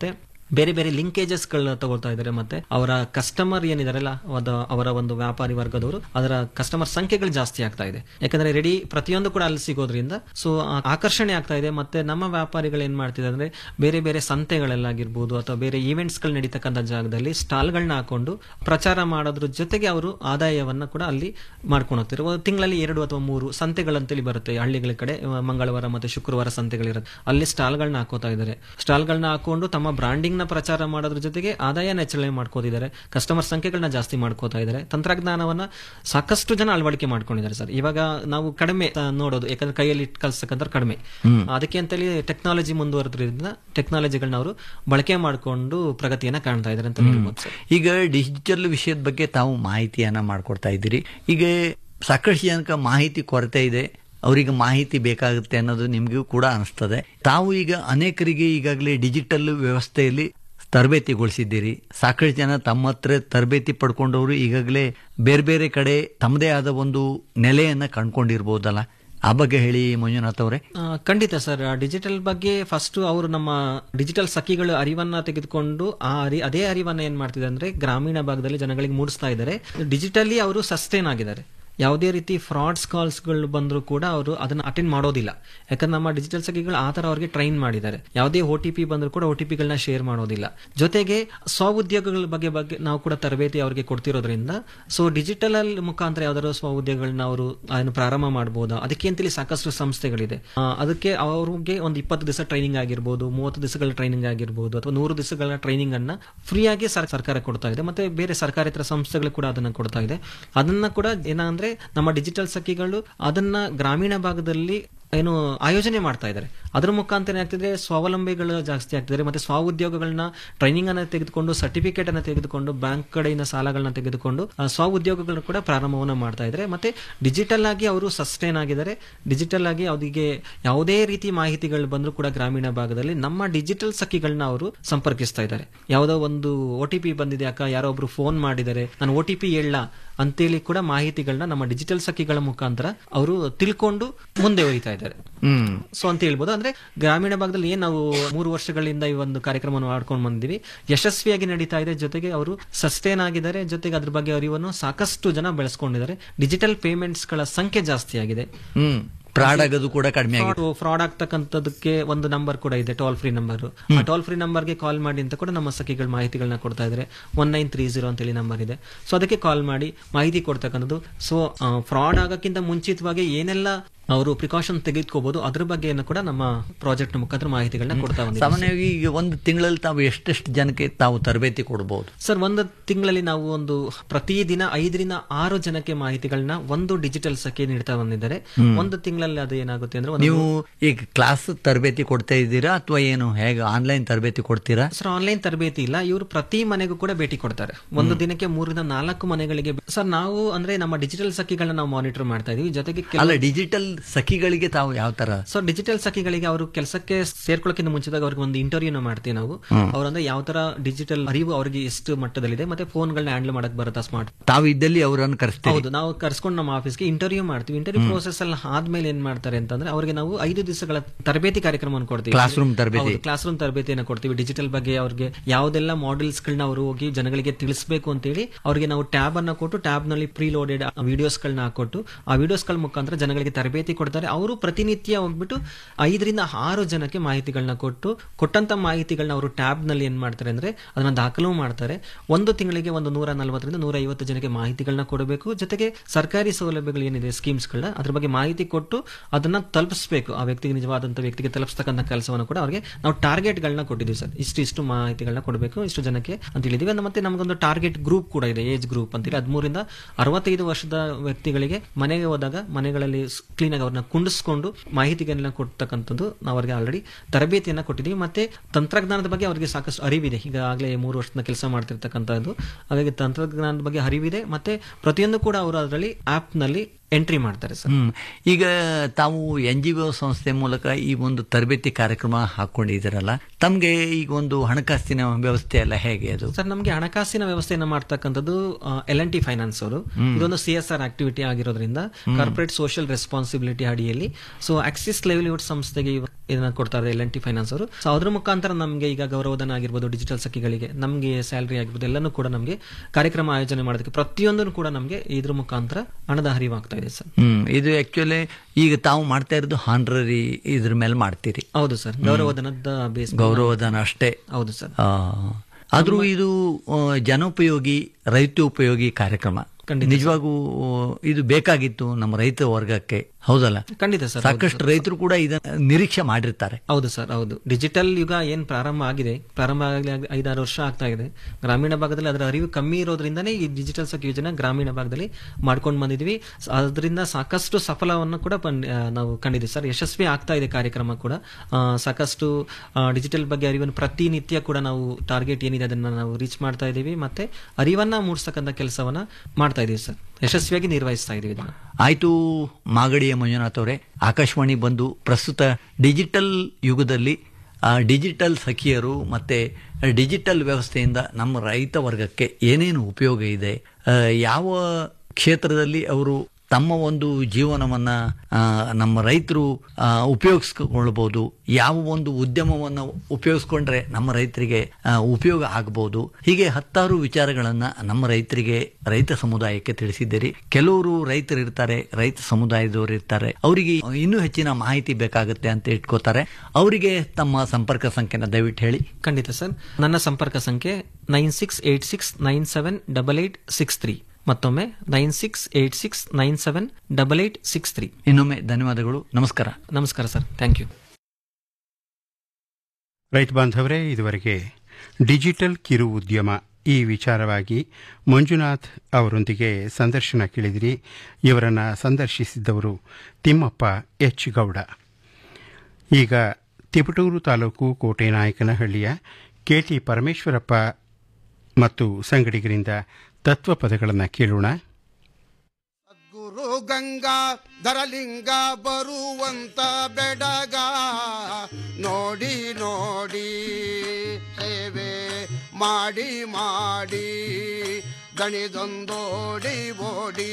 ಬೇರೆ ಬೇರೆ ಲಿಂಕೇಜಸ್ ಗಳನ್ನ ತಗೊಳ್ತಾ ಇದ್ದಾರೆ ಮತ್ತೆ ಅವರ ಕಸ್ಟಮರ್ ಏನಿದಾರಲ್ಲ ಅದ- ಅವರ ಒಂದು ವ್ಯಾಪಾರಿ ವರ್ಗದವರು ಅದರ ಕಸ್ಟಮರ್ ಸಂಖ್ಯೆಗಳು ಜಾಸ್ತಿ ಆಗ್ತಾ ಇದೆ ಯಾಕಂದ್ರೆ ರೆಡಿ ಪ್ರತಿಯೊಂದು ಕೂಡ ಅಲ್ಲಿ ಸಿಗೋದ್ರಿಂದ ಸೊ ಆಕರ್ಷಣೆ ಆಗ್ತಾ ಇದೆ ಮತ್ತೆ ನಮ್ಮ ವ್ಯಾಪಾರಿಗಳು ಏನ್ ಮಾಡ್ತಿದ್ದಾರೆ ಅಂದ್ರೆ ಬೇರೆ ಬೇರೆ ಸಂತೆಗಳಲ್ಲಾಗಿರ್ಬೋದು ಅಥವಾ ಬೇರೆ ಈವೆಂಟ್ಸ್ ಗಳು ನಡೀತಕ್ಕಂಥ ಜಾಗದಲ್ಲಿ ಸ್ಟಾಲ್ ಗಳನ್ನ ಹಾಕೊಂಡು ಪ್ರಚಾರ ಮಾಡೋದ್ರ ಜೊತೆಗೆ ಅವರು ಆದಾಯವನ್ನ ಕೂಡ ಅಲ್ಲಿ ಮಾಡ್ಕೊಂಡು ಹೋಗ್ತಾರೆ ಒಂದು ತಿಂಗಳಲ್ಲಿ ಎರಡು ಅಥವಾ ಮೂರು ಸಂತೆಗಳಂತೇಳಿ ಬರುತ್ತೆ ಹಳ್ಳಿಗಳ ಕಡೆ ಅಹ್, ಮಂಗಳವಾರ ಮತ್ತೆ ಶುಕ್ರವಾರ ಸಂತೆಗಳಿರುತ್ತೆ ಅಲ್ಲಿ ಸ್ಟಾಲ್ಗಳನ್ನ ಹಾಕೋತಾ ಇದ್ದಾರೆ ಸ್ಟಾಲ್ಗಳನ್ನ ಹಾಕೊಂಡು ತಮ್ಮ ಬ್ರಾಂಡಿಂಗ್ ನ ಪ್ರಚಾರ ಮಾಡೋದ್ರ ಜೊತೆಗೆ ಆದಾಯ ಹೆಚ್ಚಳ ಮಾಡ್ಕೋತಿದ್ದಾರೆ ಕಸ್ಟಮರ್ ಸಂಖ್ಯೆಗಳನ್ನ ಜಾಸ್ತಿ ಮಾಡ್ಕೋತಾ ಇದ್ದಾರೆ ತಂತ್ರಜ್ಞಾನವನ್ನ ಸಾಕಷ್ಟು ಜನ ಅಳವಡಿಕೆ ಮಾಡ್ಕೊಂಡಿದ್ದಾರೆ ಸರ್ ಇವಾಗ ನಾವು ಕಡಿಮೆ ಆ, ನೋಡೋದು ಯಾಕಂದ್ರೆ ಕೈಯಲ್ಲಿ ಇಟ್ಟು ಕಲ್ಸಕ್ಕಂತ ಕಡಿಮೆ ಅದಕ್ಕೆ ಅಂತೇಳಿ ಟೆಕ್ನಾಲಜಿ ಮುಂದುವರೆದ್ರಿಂದ ಟೆಕ್ನಾಲಜಿಗಳನ್ನ ಅವರು ಬಳಕೆ ಮಾಡಿಕೊಂಡು ಪ್ರಗತಿಯನ್ನ ಕಾಣ್ತಾ ಇದ್ದಾರೆ ಅಂತ ಹೇಳ್ಬೋದು ಸರ್ ಈಗ ಡಿಜಿಟಲ್ ವಿಷಯದ ಬಗ್ಗೆ ತಾವು ಮಾಹಿತಿಯನ್ನ ಮಾಡ್ಕೊಡ್ತಾ ಇದ್ದೀರಿ ಈಗ ಸಾಕಷ್ಟು ಜನಕ್ಕೆ ಮಾಹಿತಿ ಕೊರತೆ ಇದೆ ಅವರಿಗೆ ಮಾಹಿತಿ ಬೇಕಾಗುತ್ತೆ ಅನ್ನೋದು ನಿಮಗೂ ಕೂಡ ಅನಿಸ್ತದೆ ತಾವು ಈಗ ಅನೇಕರಿಗೆ ಈಗಾಗಲೇ ಡಿಜಿಟಲ್ ವ್ಯವಸ್ಥೆಯಲ್ಲಿ ತರಬೇತಿಗೊಳಿಸಿದ್ದೀರಿ ಸಾಕಷ್ಟು ಜನ ತಮ್ಮ ಹತ್ರ ತರಬೇತಿ ಪಡ್ಕೊಂಡವರು ಈಗಾಗಲೇ ಬೇರೆ ಬೇರೆ ಕಡೆ ತಮ್ಮದೇ ಆದ ಒಂದು ನೆಲೆಯನ್ನ ಕಂಡ್ಕೊಂಡಿರ್ಬೋದಲ್ಲ ಆ ಬಗ್ಗೆ ಹೇಳಿ ಮಂಜುನಾಥ್ ಅವರೇ ಆ, ಖಂಡಿತ ಸರ್ ಡಿಜಿಟಲ್ ಬಗ್ಗೆ ಫಸ್ಟ್ ಅವರು ನಮ್ಮ ಡಿಜಿಟಲ್ ಸಖಿಗಳು ಅರಿವನ್ನ ತೆಗೆದುಕೊಂಡು ಆ ಅರಿ ಅದೇ ಅರಿವನ್ನ ಏನ್ ಮಾಡ್ತಿದ್ದಾರೆ ಅಂದ್ರೆ ಗ್ರಾಮೀಣ ಭಾಗದಲ್ಲಿ ಜನಗಳಿಗೆ ಮೂಡಿಸ್ತಾ ಇದ್ದಾರೆ ಡಿಜಿಟಲಿ ಅವರು ಸಸ್ಟೈನ್ ಆಗಿದ್ದಾರೆ ಯಾವುದೇ ರೀತಿ ಫ್ರಾಡ್ಸ್ ಕಾಲ್ಸ್ಗಳು ಬಂದರೂ ಕೂಡ ಅವರು ಅದನ್ನ ಅಟೆಂಡ್ ಮಾಡೋದಿಲ್ಲ ಯಾಕಂದ್ರೆ ನಮ್ಮ ಡಿಜಿಟಲ್ ಸಖಿಗಳು ಆ ತರ ಅವ್ರಿಗೆ ಟ್ರೈನ್ ಮಾಡಿದ್ದಾರೆ ಯಾವುದೇ ಒ ಟಿ ಪಿ ಬಂದರೂ ಕೂಡ ಒ ಟಿ ಪಿಗಳನ್ನ ಶೇರ್ ಮಾಡೋದಿಲ್ಲ ಜೊತೆಗೆ ಸ್ವಉದ್ಯೋಗಗಳ ಬಗ್ಗೆ ಬಗ್ಗೆ ನಾವು ಕೂಡ ತರಬೇತಿ ಅವರಿಗೆ ಕೊಡ್ತಿರೋದ್ರಿಂದ ಸೊ ಡಿಜಿಟಲ್ ಅಲ್ಲಿ ಮುಖಾಂತರ ಯಾವ್ದಾದ್ರು ಸ್ವಉದ್ಯೋಗಗಳನ್ನ ಅವರು ಅದನ್ನು ಪ್ರಾರಂಭ ಮಾಡಬಹುದಾ ಅದಕ್ಕೆ ಅಂತೇಳಿ ಸಾಕಷ್ಟು ಸಂಸ್ಥೆಗಳಿದೆ ಆ, ಅದಕ್ಕೆ ಅವ್ರಿಗೆ ಒಂದು ಇಪ್ಪತ್ತು ದಿವಸ ಟ್ರೈನಿಂಗ್ ಆಗಿರ್ಬೋದು ಮೂವತ್ತು ದಿವಸಗಳ ಟ್ರೈನಿಂಗ್ ಆಗಿರ್ಬೋದು ಅಥವಾ ನೂರು ದಿವಸಗಳ ಟ್ರೈನಿಂಗ್ ಅನ್ನ ಫ್ರೀಯಾಗಿ ಸರ್- ಸರ್ಕಾರ ಕೊಡ್ತಾ ಇದೆ ಮತ್ತೆ ಬೇರೆ ಸರ್ಕಾರೇತರ ಸಂಸ್ಥೆಗಳು ಕೂಡ ಅದನ್ನ ಕೊಡ್ತಾ ಇದೆ ಅದನ್ನ ಕೂಡ ಏನಂದ್ರೆ ನಮ್ಮ ಡಿಜಿಟಲ್ ಸಖಿಗಳು ಅದನ್ನ ಗ್ರಾಮೀಣ ಭಾಗದಲ್ಲಿ ಏನು ಆಯೋಜನೆ ಮಾಡ್ತಾ ಇದ್ದಾರೆ ಅದ್ರ ಮುಖಾಂತರ ಏನಾಗ್ತಿದೆ ಸ್ವಾವಲಂಬಿಗಳು ಜಾಸ್ತಿ ಆಗ್ತಿದ್ದಾರೆ ಮತ್ತೆ ಸ್ವ ಉದ್ಯೋಗಗಳನ್ನ ಟ್ರೈನಿಂಗ್ ಅನ್ನ ತೆಗೆದುಕೊಂಡು ಸರ್ಟಿಫಿಕೇಟ್ ಅನ್ನ ತೆಗೆದುಕೊಂಡು ಬ್ಯಾಂಕ್ ಕಡೆಯಿಂದ ಸಾಲಗಳನ್ನ ತೆಗೆದುಕೊಂಡು ಆ, ಸ್ವ ಉದ್ಯೋಗಗಳನ್ನ ಕೂಡ ಪ್ರಾರಂಭವನ್ನ ಮಾಡ್ತಾ ಇದ್ದಾರೆ ಮತ್ತೆ ಡಿಜಿಟಲ್ ಆಗಿ ಅವರು ಸಸ್ಟೈನ್ ಆಗಿದ್ದಾರೆ ಡಿಜಿಟಲ್ ಆಗಿ ಅವರಿಗೆ ಯಾವುದೇ ರೀತಿ ಮಾಹಿತಿಗಳು ಬಂದರೂ ಕೂಡ ಗ್ರಾಮೀಣ ಭಾಗದಲ್ಲಿ ನಮ್ಮ ಡಿಜಿಟಲ್ ಸಖಿಗಳನ್ನ ಅವರು ಸಂಪರ್ಕಿಸ್ತಾ ಇದ್ದಾರೆ ಯಾವುದೋ ಒಂದು ಒ ಟಿ ಪಿ ಬಂದಿದೆ ಅಕ್ಕ ಯಾರೋ ಒಬ್ರು ಫೋನ್ ಮಾಡಿದ್ದಾರೆ ನಾನು ಒ ಟಿ ಪಿ ಹೇಳ ಅಂತೇಳಿ ಕೂಡ ಮಾಹಿತಿಗಳನ್ನ ನಮ್ಮ ಡಿಜಿಟಲ್ ಸಖಿಗಳ ಮುಖಾಂತರ ಅವರು ತಿಳ್ಕೊಂಡು ಮುಂದೆ ಒಯ್ತಾ ಇದ್ದಾರೆ ಹ್ಮ್ ಸೊ ಅಂತ ಹೇಳ್ಬೋದು ಅಂದ್ರೆ ಗ್ರಾಮೀಣ ಭಾಗದಲ್ಲಿ ಏನ್ ನಾವು ಮೂರು ವರ್ಷಗಳಿಂದ ಈ ಒಂದು ಕಾರ್ಯಕ್ರಮವನ್ನು ಮಾಡ್ಕೊಂಡು ಬಂದಿವಿ ಯಶಸ್ವಿಯಾಗಿ ನಡೀತಾ ಇದೆ ಜೊತೆಗೆ ಅವರು ಸಸ್ಟೈನ್ ಆಗಿದ್ದಾರೆ ಜೊತೆಗೆ ಅದ್ರ ಬಗ್ಗೆ ಅರಿವನ್ನು ಸಾಕಷ್ಟು ಜನ ಬೆಳೆಸ್ಕೊಂಡಿದ್ದಾರೆ ಡಿಜಿಟಲ್ ಪೇಮೆಂಟ್ಸ್ ಗಳ ಸಂಖ್ಯೆ ಜಾಸ್ತಿ ಆಗಿದೆ ಹ್ಮ್ ಫ್ರಾಡ್ ಆಗೋದು ಕೂಡ ಕಡಿಮೆ ಆಗಿದೆ ಫ್ರಾಡ್ ಫ್ರಾಡ್ ಆಗ್ತಕ್ಕಂಥದಕ್ಕೆ ಒಂದು ನಂಬರ್ ಕೂಡ ಇದೆ ಟೋಲ್ ಫ್ರೀ ನಂಬರ್ ಆ ಟೋಲ್ ಫ್ರೀ ನಂಬರ್ಗೆ ಕಾಲ್ ಮಾಡಿ ಅಂತ ಕೂಡ ನಮ್ಮ ಸಖಿಗಳು ಮಾಹಿತಿಗಳನ್ನ ಕೊಡ್ತಾ ಇದ್ದಾರೆ ಒನ್ ನೈನ್ ತ್ರೀ ಜೀರೋ ಅಂತೇಳಿ ನಂಬರ್ ಇದೆ ಸೊ ಅದಕ್ಕೆ ಕಾಲ್ ಮಾಡಿ ಮಾಹಿತಿ ಕೊಡ್ತಕ್ಕಂಥದ್ದು ಸೊ ಫ್ರಾಡ್ ಆಗಕ್ಕಿಂತ ಮುಂಚಿತವಾಗಿ ಏನೆಲ್ಲ ಅವರು ಪ್ರಿಕಾಷನ್ ತೆಗೆದುಕೋಬಹುದು ಅದ್ರ ಬಗ್ಗೆ ಕೂಡ ನಮ್ಮ ಪ್ರಾಜೆಕ್ಟ್ ಮುಖಾಂತರ ಮಾಹಿತಿಗಳನ್ನ ಕೊಡ್ತಾ ಬಂದಿದ್ದೀವಿ ಸಾಮಾನ್ಯವಾಗಿ ಈಗ ಒಂದು ತಿಂಗಳಲ್ಲಿ ತಾವು ಎಷ್ಟೆಷ್ಟು ಜನಕ್ಕೆ ತಾವು ತರಬೇತಿ ಕೊಡಬಹುದು ಸರ್ ಒಂದು ತಿಂಗಳಲ್ಲಿ ನಾವು ಒಂದು ಪ್ರತಿದಿನ ಐದರಿಂದ ಆರು ಜನಕ್ಕೆ ಮಾಹಿತಿಗಳನ್ನ ಒಂದು ಡಿಜಿಟಲ್ ಸಖಿ ನೀಡ್ತಾ ಬಂದಿದ್ದಾರೆ ಒಂದು ತಿಂಗಳಲ್ಲಿ ಅದು ಏನಾಗುತ್ತೆ ಅಂದ್ರೆ ಒಂದು ನೀವು ಈಗ ಕ್ಲಾಸ್ ತರಬೇತಿ ಕೊಡ್ತಾ ಇದ್ದೀರಾ ಅಥವಾ ಏನು ಹೇಗೆ ಆನ್ಲೈನ್ ತರಬೇತಿ ಕೊಡ್ತೀರಾ ಸರ್ ಆನ್ಲೈನ್ ತರಬೇತಿ ಇಲ್ಲ ಇವರು ಪ್ರತಿ ಮನೆಗೂ ಕೂಡ ಭೇಟಿ ಕೊಡ್ತಾರೆ ಒಂದು ದಿನಕ್ಕೆ ಮೂರಿಂದ ನಾಲ್ಕು ಮನೆಗಳಿಗೆ ಬೆ- ಸರ್ ನಾವು ಅಂದ್ರೆ ನಮ್ಮ ಡಿಜಿಟಲ್ ಸಖಿಗಳನ್ನ ನಾವು ಮಾನಿಟರ್ ಮಾಡ್ತಾ ಇದೀವಿ ಜೊತೆಗೆ ಕೆಲ- ಅಲ್ಲ ಡಿಜಿಟಲ್ ಸಖಿಗಳಿಗೆ ತಾವು ಯಾವ ತರ ಸೊ ಡಿಜಿಟಲ್ ಸಖಿಗಳಿಗೆ ಅವರು ಕೆಲಸಕ್ಕೆ ಸೇರ್ಕೊಳ್ಳೋಕ್ಕಿಂತ ಮುಂಚಿದಾಗ ಅವ್ರಿಗೆ ಒಂದು ಇಂಟರ್ವ್ಯೂನ ಮಾಡ್ತೀವಿ ನಾವು ಅವ್ರಂದ್ರೆ ಯಾವ ತರ ಡಿಜಿಟಲ್ ಅರಿವು ಅವ್ರಿಗೆ ಎಷ್ಟು ಮಟ್ಟದಲ್ಲಿದೆ ಮತ್ತೆ ಫೋನ್ಗಳನ್ನ ಹ್ಯಾಂಡಲ್ ಮಾಡಕ್ ಬರುತ್ತಾ ಸ್ಮಾರ್ಟ್ ತಾವು ಇದ್ದಲ್ಲಿ ಅವರನ್ನು ಕರೆಸ್ತೀವಿ ಹೌದು ನಾವು ಕರ್ಸ್ಕೊಂಡು ನಮ್ಮ ಆಫೀಸ್ಗೆ ಇಂಟರ್ವ್ಯೂ ಮಾಡ್ತೀವಿ ಇಂಟರ್ವ್ಯೂ ಪ್ರೋಸೆಸ್ ಅಲ್ಲಿ ಆದ್ಮೇಲೆ ಏನ್ ಮಾಡ್ತಾರೆ ಅಂತಂದ್ರೆ ಅವ್ರಿಗೆ ನಾವು ಐದು ದಿವಸಗಳ ತರಬೇತಿ ಕಾರ್ಯಕ್ರಮವನ್ನು ಕೊಡ್ತೀವಿ ಕ್ಲಾಸ್ ರೂಮ್ ತರಬೇತಿ ಕ್ಲಾಸ್ ರೂಮ್ ತರಬೇತಿಯನ್ನು ಕೊಡ್ತೀವಿ ಡಿಜಿಟಲ್ ಬಗ್ಗೆ ಅವ್ರಿಗೆ ಯಾವ್ದೆಲ್ಲ ಮಾಡೆಲ್ಸ್ ಗಳನ್ನ ಅವರು ಹೋಗಿ ಜನಗಳಿಗೆ ತಿಳಿಸಬೇಕು ಅಂತೇಳಿ ಅವ್ರಿಗೆ ನಾವು ಟ್ಯಾಬ್ ಅನ್ನ ಕೊಟ್ಟು ಟ್ಯಾಬ್ ನಲ್ಲಿ ಪ್ರೀ ಲೋಡೆಡ್ ವಿಡಿಯೋಸ್ ಗಳನ್ನ ಹಾಕೊಟ್ಟು ಆ ವಿಡಿಯೋಸ್ ಗಳ ಮುಖಾಂತರ ಜನಗಳಿಗೆ ತರಬೇತಿ ಕೊಡ್ತಾರೆ ಅವರು ಪ್ರತಿನಿತ್ಯ ಹೋಗ್ಬಿಟ್ಟು ಐದರಿಂದ ಆರು ಜನಕ್ಕೆ ಮಾಹಿತಿಗಳನ್ನ ಕೊಟ್ಟು ಕೊಟ್ಟಂತ ಮಾಹಿತಿಗಳನ್ನ ಅವರು ಟ್ಯಾಬ್ ನಲ್ಲಿ ಏನ್ ಮಾಡ್ತಾರೆ ಅಂದ್ರೆ ಅದನ್ನ ದಾಖಲು ಮಾಡ್ತಾರೆ ಒಂದು ತಿಂಗಳಿಗೆ ಒಂದು ನೂರ ನಲವತ್ತರಿಂದ ನೂರ ಐವತ್ತು ಜನಕ್ಕೆ ಮಾಹಿತಿಗಳನ್ನ ಕೊಡಬೇಕು ಜೊತೆಗೆ ಸರ್ಕಾರಿ ಸೌಲಭ್ಯಗಳು ಏನಿದೆ ಸ್ಕೀಮ್ಸ್ ಗಳನ್ನ ಅದ್ರ ಬಗ್ಗೆ ಮಾಹಿತಿ ಕೊಟ್ಟು ಅದನ್ನ ತಲುಪಿಸಬೇಕು ಆ ವ್ಯಕ್ತಿಗೆ ನಿಜವಾದಂತ ವ್ಯಕ್ತಿಗೆ ತಲುಪಿಸ್ತಕ್ಕಂಥ ಕೆಲಸವನ್ನು ಕೂಡ ಅವ್ರಿಗೆ ನಾವು ಟಾರ್ಗೆಟ್ ಗಳನ್ನ ಕೊಟ್ಟಿದ್ದೀವಿ ಸರ್ ಇಷ್ಟು ಇಷ್ಟು ಮಾಹಿತಿಗಳನ್ನ ಕೊಡಬೇಕು ಇಷ್ಟು ಜನಕ್ಕೆ ಅಂತ ಹೇಳಿದೀವಿ ಅದು ಮತ್ತೆ ನಮಗೊಂದು ಟಾರ್ಗೆಟ್ ಗ್ರೂಪ್ ಕೂಡ ಇದೆ ಏಜ್ ಗ್ರೂಪ್ ಅಂತೇಳಿ ಹದಿಮೂರಿಂದ ಅರವತ್ತೈದು ವರ್ಷದ ವ್ಯಕ್ತಿಗಳಿಗೆ ಮನೆಗೆ ಹೋದಾಗ ಮನೆಗಳಲ್ಲಿ ಕ್ಲೀನ್ ಆಗಿ ಅವ್ರನ್ನ ಕುಂಡಿಸ್ಕೊಂಡು ಮಾಹಿತಿಗಳನ್ನ ಕೊಡ್ತಕ್ಕಂಥದ್ದು ನಾವು ಅವ್ರಿಗೆ ಆಲ್ರೆಡಿ ತರಬೇತಿಯನ್ನ ಕೊಟ್ಟಿದ್ದೀವಿ ಮತ್ತೆ ತಂತ್ರಜ್ಞಾನದ ಬಗ್ಗೆ ಅವರಿಗೆ ಸಾಕಷ್ಟು ಅರಿವಿದೆ ಈಗಾಗಲೇ ಮೂರು ವರ್ಷದ ಕೆಲಸ ಮಾಡ್ತಿರ್ತಕ್ಕಂಥದ್ದು ಹಾಗಾಗಿ ತಂತ್ರಜ್ಞಾನದ ಬಗ್ಗೆ ಅರಿವಿದೆ ಮತ್ತೆ ಪ್ರತಿಯೊಂದು ಕೂಡ ಅವರು ಅದರಲ್ಲಿ ಆಪ್ ನಲ್ಲಿ ಎಂಟ್ರಿ ಮಾಡ್ತಾರೆ ಸರ್ ಹ್ಮ್ ಈಗ ತಾವು ಎನ್ ಜಿ ಒ ಸಂಸ್ಥೆ ಮೂಲಕ ಈ ಒಂದು ತರಬೇತಿ ಕಾರ್ಯಕ್ರಮ ಹಾಕೊಂಡಿದ್ದೀರಲ್ಲ ತಮ್ಗೆ ಈಗ ಒಂದು ಹಣಕಾಸಿನ ವ್ಯವಸ್ಥೆ ಎಲ್ಲ ಹೇಗೆ ಅದು ಸರ್ ನಮಗೆ ಹಣಕಾಸಿನ ವ್ಯವಸ್ಥೆಯನ್ನು ಮಾಡ್ತಕ್ಕಂಥದ್ದು ಎಲ್ ಎನ್ ಟಿ ಫೈನಾನ್ಸ್ ಅವರು ಇದೊಂದು ಸಿ ಎಸ್ ಆರ್ ಆಕ್ಟಿವಿಟಿ ಆಗಿರೋದ್ರಿಂದ ಕಾರ್ಪೊರೇಟ್ ಸೋಷಿಯಲ್ ರೆಸ್ಪಾನ್ಸಿಬಿಲಿಟಿ ಅಡಿಯಲ್ಲಿ ಸೊ ಆಕ್ಸಿಸ್ ಲೆವೆಲಿವುಡ್ ಸಂಸ್ಥೆಗೆ ಇವ- ಇದನ್ನ ಕೊಡ್ತಾರೆ ಎಲ್ ಎನ್ ಟಿ ಫೈನಾನ್ಸ್ ಅವರು ಸೊ ಅದ್ರ ಮುಖಾಂತರ ನಮಗೆ ಈಗ ಗೌರವಧನ ಆಗಿರ್ಬೋದು ಡಿಜಿಟಲ್ ಸಖಿಗಳಿಗೆ ನಮಗೆ ಸ್ಯಾಲರಿ ಆಗಿರ್ಬೋದು ಎಲ್ಲನೂ ಕೂಡ ನಮಗೆ ಕಾರ್ಯಕ್ರಮ ಆಯೋಜನೆ ಮಾಡೋದಕ್ಕೆ ಪ್ರತಿಯೊಂದನ್ನು ಕೂಡ ನಮಗೆ ಇದ್ರ ಮುಖಾಂತರ ಹಣದ ಹರಿವಾಗ್ತಾ ಇದೆ ಸರ್ ಹ್ಮ್ ಇದು ಆಕ್ಚುಲಿ ಈಗ ತಾವು ಮಾಡ್ತಾ ಇರೋದು ಹಾನ್ರರಿ ಇದ್ರ ಮೇಲೆ ಮಾಡ್ತೀರಿ ಹೌದು ಸರ್ ಗೌರವಧನದ ಬೇಸ್ ಗೌರವಧನ ಅಷ್ಟೇ ಹೌದು ಸರ್ ಆ, ಆದ್ರೂ ಇದು ಆ, ಜನೋಪಯೋಗಿ ರೈತೋಪಯೋಗಿ ಕಾರ್ಯಕ್ರಮ ನಿಜವಾಗೂ ಇದು ಬೇಕಾಗಿತ್ತು ನಮ್ಮ ರೈತ ವರ್ಗಕ್ಕೆ ಹೌದಲ್ಲ ಖಂಡಿತ ಸರ್ ಸಾಕಷ್ಟು ರೈತರು ಕೂಡ ಇದನ್ನ ನಿರೀಕ್ಷೆ ಮಾಡಿರ್ತಾರೆ ಹೌದು ಸರ್ ಹೌದು ಡಿಜಿಟಲ್ ಯುಗ ಏನ್ ಪ್ರಾರಂಭ ಆಗಿದೆ ಪ್ರಾರಂಭ ಆಗಲಿ ಐದಾರು ವರ್ಷ ಆಗ್ತಾ ಇದೆ ಗ್ರಾಮೀಣ ಭಾಗದಲ್ಲಿ ಅದರ ಅರಿವು ಕಮ್ಮಿ ಇರೋದ್ರಿಂದನೇ ಈ ಡಿಜಿಟಲ್ ಸಖಿ ಯೋಜನೆ ಗ್ರಾಮೀಣ ಭಾಗದಲ್ಲಿ ಮಾಡ್ಕೊಂಡು ಬಂದಿದ್ವಿ ಅದರಿಂದ ಸಾಕಷ್ಟು ಸಫಲವನ್ನು ಕೂಡ ಪಂಡ್- ಆ, ನಾವು ಕಂಡಿದ್ದೀವಿ ಸರ್ ಯಶಸ್ವಿ ಆಗ್ತಾ ಇದೆ ಕಾರ್ಯಕ್ರಮ ಕೂಡ ಆ, ಸಾಕಷ್ಟು ಡಿಜಿಟಲ್ ಬಗ್ಗೆ ಅರಿವನ್ನು ಪ್ರತಿನಿತ್ಯ ಕೂಡ ನಾವು ಟಾರ್ಗೆಟ್ ಏನಿದೆ ಅದನ್ನ ನಾವು ರೀಚ್ ಮಾಡ್ತಾ ಇದ್ದೀವಿ ಮತ್ತೆ ಅರಿವನ್ನ ಮೂಡಿಸ್ತಕ್ಕಂಥ ಕೆಲಸವನ್ನ ಮಾಡ್ತಾ ಇದೀವಿ ಸರ್ ಯಶಸ್ವಿಯಾಗಿ ನಿರ್ವಹಿಸ್ತಾ ಇದೀವಿ ಇದನ್ನ ಆಯ್ತು ಮಾಗಡಿಯ ಮಂಜುನಾಥ್ ಅವರೇ ಆಕಾಶವಾಣಿ ಬಂದು ಪ್ರಸ್ತುತ ಡಿಜಿಟಲ್ ಯುಗದಲ್ಲಿ ಆ ಡಿಜಿಟಲ್ ಸಖಿಯರು ಮತ್ತೆ ಡಿಜಿಟಲ್ ವ್ಯವಸ್ಥೆಯಿಂದ ನಮ್ಮ ರೈತ ವರ್ಗಕ್ಕೆ ಏನೇನು ಉಪಯೋಗ ಇದೆ ಆ, ಯಾವ ಕ್ಷೇತ್ರದಲ್ಲಿ ಅವರು ತಮ್ಮ ಒಂದು ಜೀವನವನ್ನ ಆ, ನಮ್ಮ ರೈತರು ಆ, ಉಪಯೋಗಿಸ್ಕೊಳ್ಬಹುದು ಯಾವ ಒಂದು ಉದ್ಯಮವನ್ನು ಉಪಯೋಗಿಸ್ಕೊಂಡ್ರೆ ನಮ್ಮ ರೈತರಿಗೆ ಆ, ಉಪಯೋಗ ಆಗಬಹುದು ಹೀಗೆ ಹತ್ತಾರು ವಿಚಾರಗಳನ್ನ ನಮ್ಮ ರೈತರಿಗೆ ರೈತ ಸಮುದಾಯಕ್ಕೆ ತಿಳಿಸಿದ್ದೀರಿ ಕೆಲವರು ರೈತರು ಇರ್ತಾರೆ ರೈತ ಸಮುದಾಯದವರು ಇರ್ತಾರೆ ಅವರಿಗೆ ಇನ್ನೂ ಹೆಚ್ಚಿನ ಮಾಹಿತಿ ಬೇಕಾಗುತ್ತೆ ಅಂತ ಇಟ್ಕೋತಾರೆ ಅವರಿಗೆ ತಮ್ಮ ಸಂಪರ್ಕ ಸಂಖ್ಯೆನ ದಯವಿಟ್ಟು ಹೇಳಿ ಖಂಡಿತ ಸರ್ ನನ್ನ ಸಂಪರ್ಕ ಸಂಖ್ಯೆ nine six eight six nine seven double eight six three ಮತ್ತೊಮ್ಮೆ nine six eight six nine seven double eight six three ಇನ್ನೊಮ್ಮೆ ಧನ್ಯವಾದಗಳು ನಮಸ್ಕಾರ ನಮಸ್ಕಾರ ಸರ್ ಥ್ಯಾಂಕ್ ಯು ರೈತ ಬಾಂಧವರೇ ಇದುವರೆಗೆ ಡಿಜಿಟಲ್ ಕಿರು ಉದ್ಯಮ ಈ ವಿಚಾರವಾಗಿ ಮಂಜುನಾಥ್ ಅವರೊಂದಿಗೆ ಸಂದರ್ಶನ ಕೇಳಿದಿರಿ ಇವರನ್ನು ಸಂದರ್ಶಿಸಿದ್ದವರು ತಿಮ್ಮಪ್ಪ ಎಚ್ ಗೌಡ ಈಗ ತಿಪಟೂರು ತಾಲೂಕು ಕೋಟೆನಾಯಕನಹಳ್ಳಿಯ ಕೆಟಿ ಪರಮೇಶ್ವರಪ್ಪ ಮತ್ತು ಸಂಗಡಿಗರಿಂದ ತತ್ವಪದಗಳನ್ನು ಕೇಳೋಣ ಗುರು ಗಂಗಾ ಧರಲಿಂಗ ಬರುವಂತ ಬೆಡಗ ನೋಡಿ ನೋಡಿ ಸೇವೆ ಮಾಡಿ ಮಾಡಿ ದಣಿದೊಂದೋಡಿ ಓಡಿ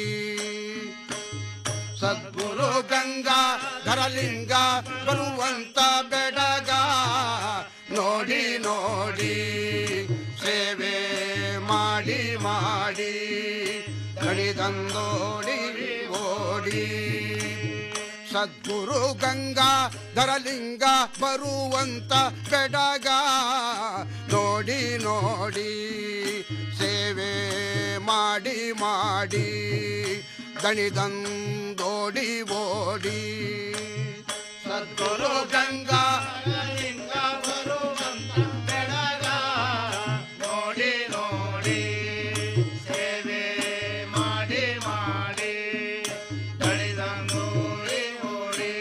ಸದ್ಗುರು ಗಂಗಾ ಧರಲಿಂಗ ಬರುವಂತ ಬೆಡಗ ನೋಡಿ ನೋಡಿ ಸೇವೆ ಮಾಡಿ ಮಾಡಿ ದಣಿದಂದೋಡಿ ಓಡಿ ಸದ್ಗುರು ಗಂಗಾ ಧರಲಿಂಗ ಬರುವಂತ ಬೆಡಗ ನೋಡಿ ನೋಡಿ ಸೇವೆ ಮಾಡಿ ಮಾಡಿ ದಣಿದಂದೋಡಿ ಓಡಿ ಸದ್ಗುರು ಗಂಗಾ ಧರಲಿಂಗ ಬರುವಂತ ಬೆಡಗ ನೋಡಿ ನೋಡಿ ಸೇವೆ ಮಾಡಿ ಮಾಡಿ ದಣಿದಂದೋಡಿ ಓಡಿ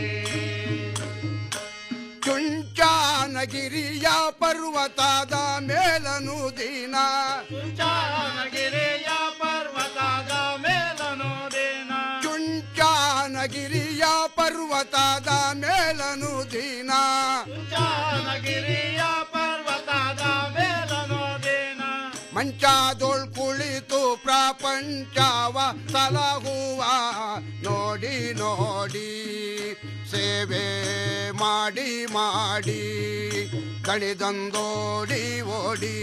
ಚುಂಚಾನಗಿರಿಯ ಪರ್ವತದ ಮೇಲನು ದಿನ ಚುಂಚಾನಗಿರಿಯ ಪರ್ವತದ ಮೇಲನು ದಿನ ಚುಂಚಾನಗಿರಿಯ ಪರ್ವತದ ಮೇಲನು ದಿನ ಚುಂಚಾನಗಿರಿಯ ಪರ್ವತದ ಮೇಲನು ದಿನ ಮಂಚಾದೊಳ್ ಕುಳಿತು ಪ್ರಪಂಚವ ಸಲಹುವ ನೋಡಿ ನೋಡಿ ಸೇವೆ ಮಾಡಿ ಮಾಡಿ ದಣಿದಂದೋಡಿ ಓಡಿ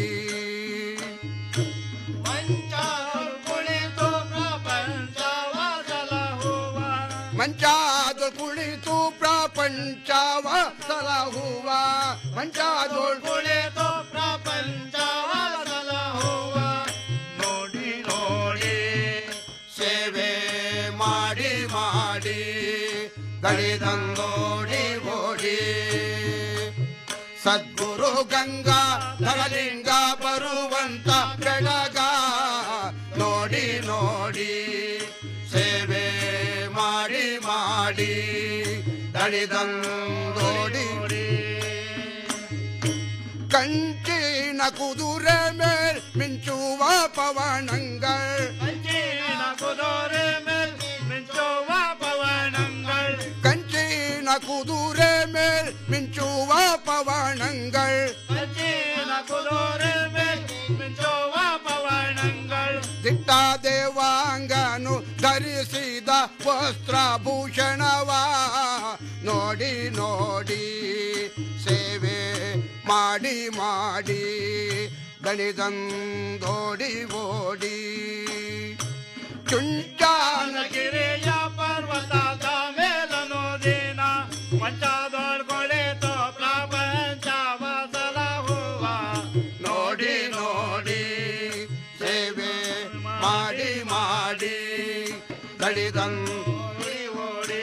ಮಂಚಾದೊಳ್ ಕುಳಿತು ಪ್ರಪಂಚವ ಸಲಹುವ ಮಂಚಾದೊಳ್ ಕುಳಿತು ಪ್ರಪಂಚವ ಸಲಹುವ ಮಂಚಾದೊಳ್ ಕುಳಿತು ಪ್ರಪಂಚವ ಸಲಹುವ ನೋಡಿ ನೋಡಿ ಸೇವೆ ಮಾಡಿ ಮಾಡಿ ದಣಿದಂದೋಡಿ ಓಡಿ ಸದ್ಗುರು ಗಂಗಾ ಧರಲಿಂಗ ಬರುವಂತ ಬೆಳಗ ನೋಡಿ ನೋಡಿ ಸೇವೆ ಮಾಡಿ ಮಾಡಿ ದಣಿದಂದೋಡಿ ಕಂಚಿನ ಕುದುರೆ ಮೇಲ್ ಮಿಂಚುವ ಪವನಂಗಳ್ ಕಂಚಿನ ಕುದುರೆ ಮೇಲ್ ಮಿಂಚುವ பவனங்கள் ದಿಟ್ಟ ದೇವಾಂಗನು ಧರಿಸಿದ ವಸ್ತ್ರಭೂಷಣವ ನೋಡಿ ನೋಡಿ ಸೇವೆ ಮಾಡಿ ಮಾಡಿ ಗಣಿದಂದೋಡಿ ಓಡಿ ಚುಂಚಾನ ಗಿರಿಯ ಪರ್ವತದ ಮೇಲನು ದಿನ ಪಂಚದೊಳ್ಗೊಳಿತು ಪ್ರಪಂಚವ ಸಲಹುವ ನೋಡಿ ನೋಡಿ ಸೇವೆ ಮಾಡಿ ಮಾಡಿ ಗಣಿದಂದೋಡಿ ಓಡಿ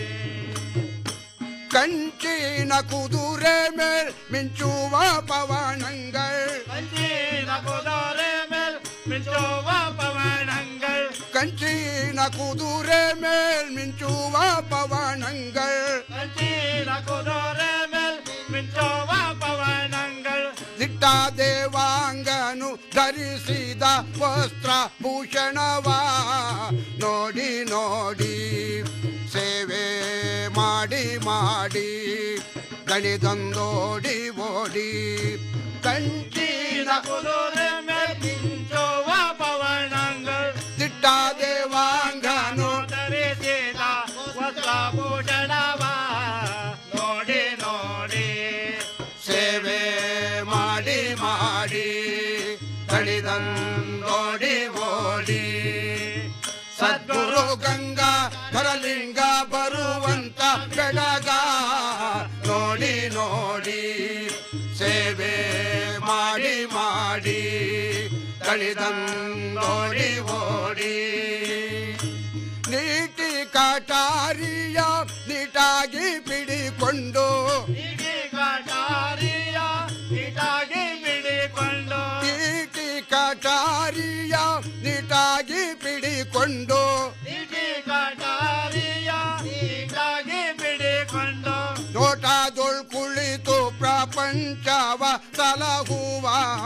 ಕಂಚಿನ ಕುದುರೆ ಮೇಲ್ ಮಿಂಚುವ ಪವನங்கள் ಕಂಚಿನ ಕುದುರೆ ಮೇಲ್ ಮಿಂಚುವ ಪವನங்கள் ಕಂಚಿನ ಕುದುರೆ ಮೇಲ್ ಮಿಂಚುವ ಪವನங்கள் ಕಂಚಿನ ಕುದುರೆ ಮೇಲ್ ಮಿಂಚುವ ಪವನங்கள் ದಿಟ್ಟ ದೇವಾಂಗನು ಧರಿಸಿದ ವಸ್ತ್ರ ಭೂಷಣವ ನೋಡಿ ನೋಡಿ ಸೇವೆ ಮಾಡಿ ಮಾಡಿ ಗಣಿದಂದೋಡಿ ಓಡಿ ಕಂಚಿನ ಕುದುರೆ ಮೇಲ್ ಮಿಂಚುವ ಪವನங்கள் ದಿಟ್ಟ ದೇವಾಂಗನು ಧರಿಸಿದ ವಸ್ತ್ರಭೂಷಣವ ನೋಡಿ ನೋಡಿ ಸೇವೆ ಮಾಡಿ ಮಾಡಿ ಕಳಿದಂದೋಡಿ ಓಡಿ ಸದ್ಗುರು ಗಂಗಾ ಧರಲಿಂಗ ಬರುವಂತ ಬೆಳಗ ನೋಡಿ ನೋಡಿ ಸೇವೆ ಮಾಡಿ ಮಾಡಿ ಕಳಿದಂದೋಡಿ ಓಡಿ ನೀಟಿ ಕಾಟಾರಿಯ ನೀಟಾಗಿ ಬಿಡಿಕೊಂಡು ಇಡೀ ಕಟಾರಿಯ ಇಟಾಗಿ ಬಿಡಿಕೊಂಡು ನೀಟಿ ಕಾಟಾರಿಯ ನೀಟಾಗಿ ಬಿಡಿಕೊಂಡು ಇಡೀ ಕಟಾರಿಯ ಇಟಾಗಿ ಬಿಡಿಕೊಂಡು ನೋಟದೊಳ್ ಕುಳಿತು ಪ್ರಪಂಚವ ಸಲಹುವ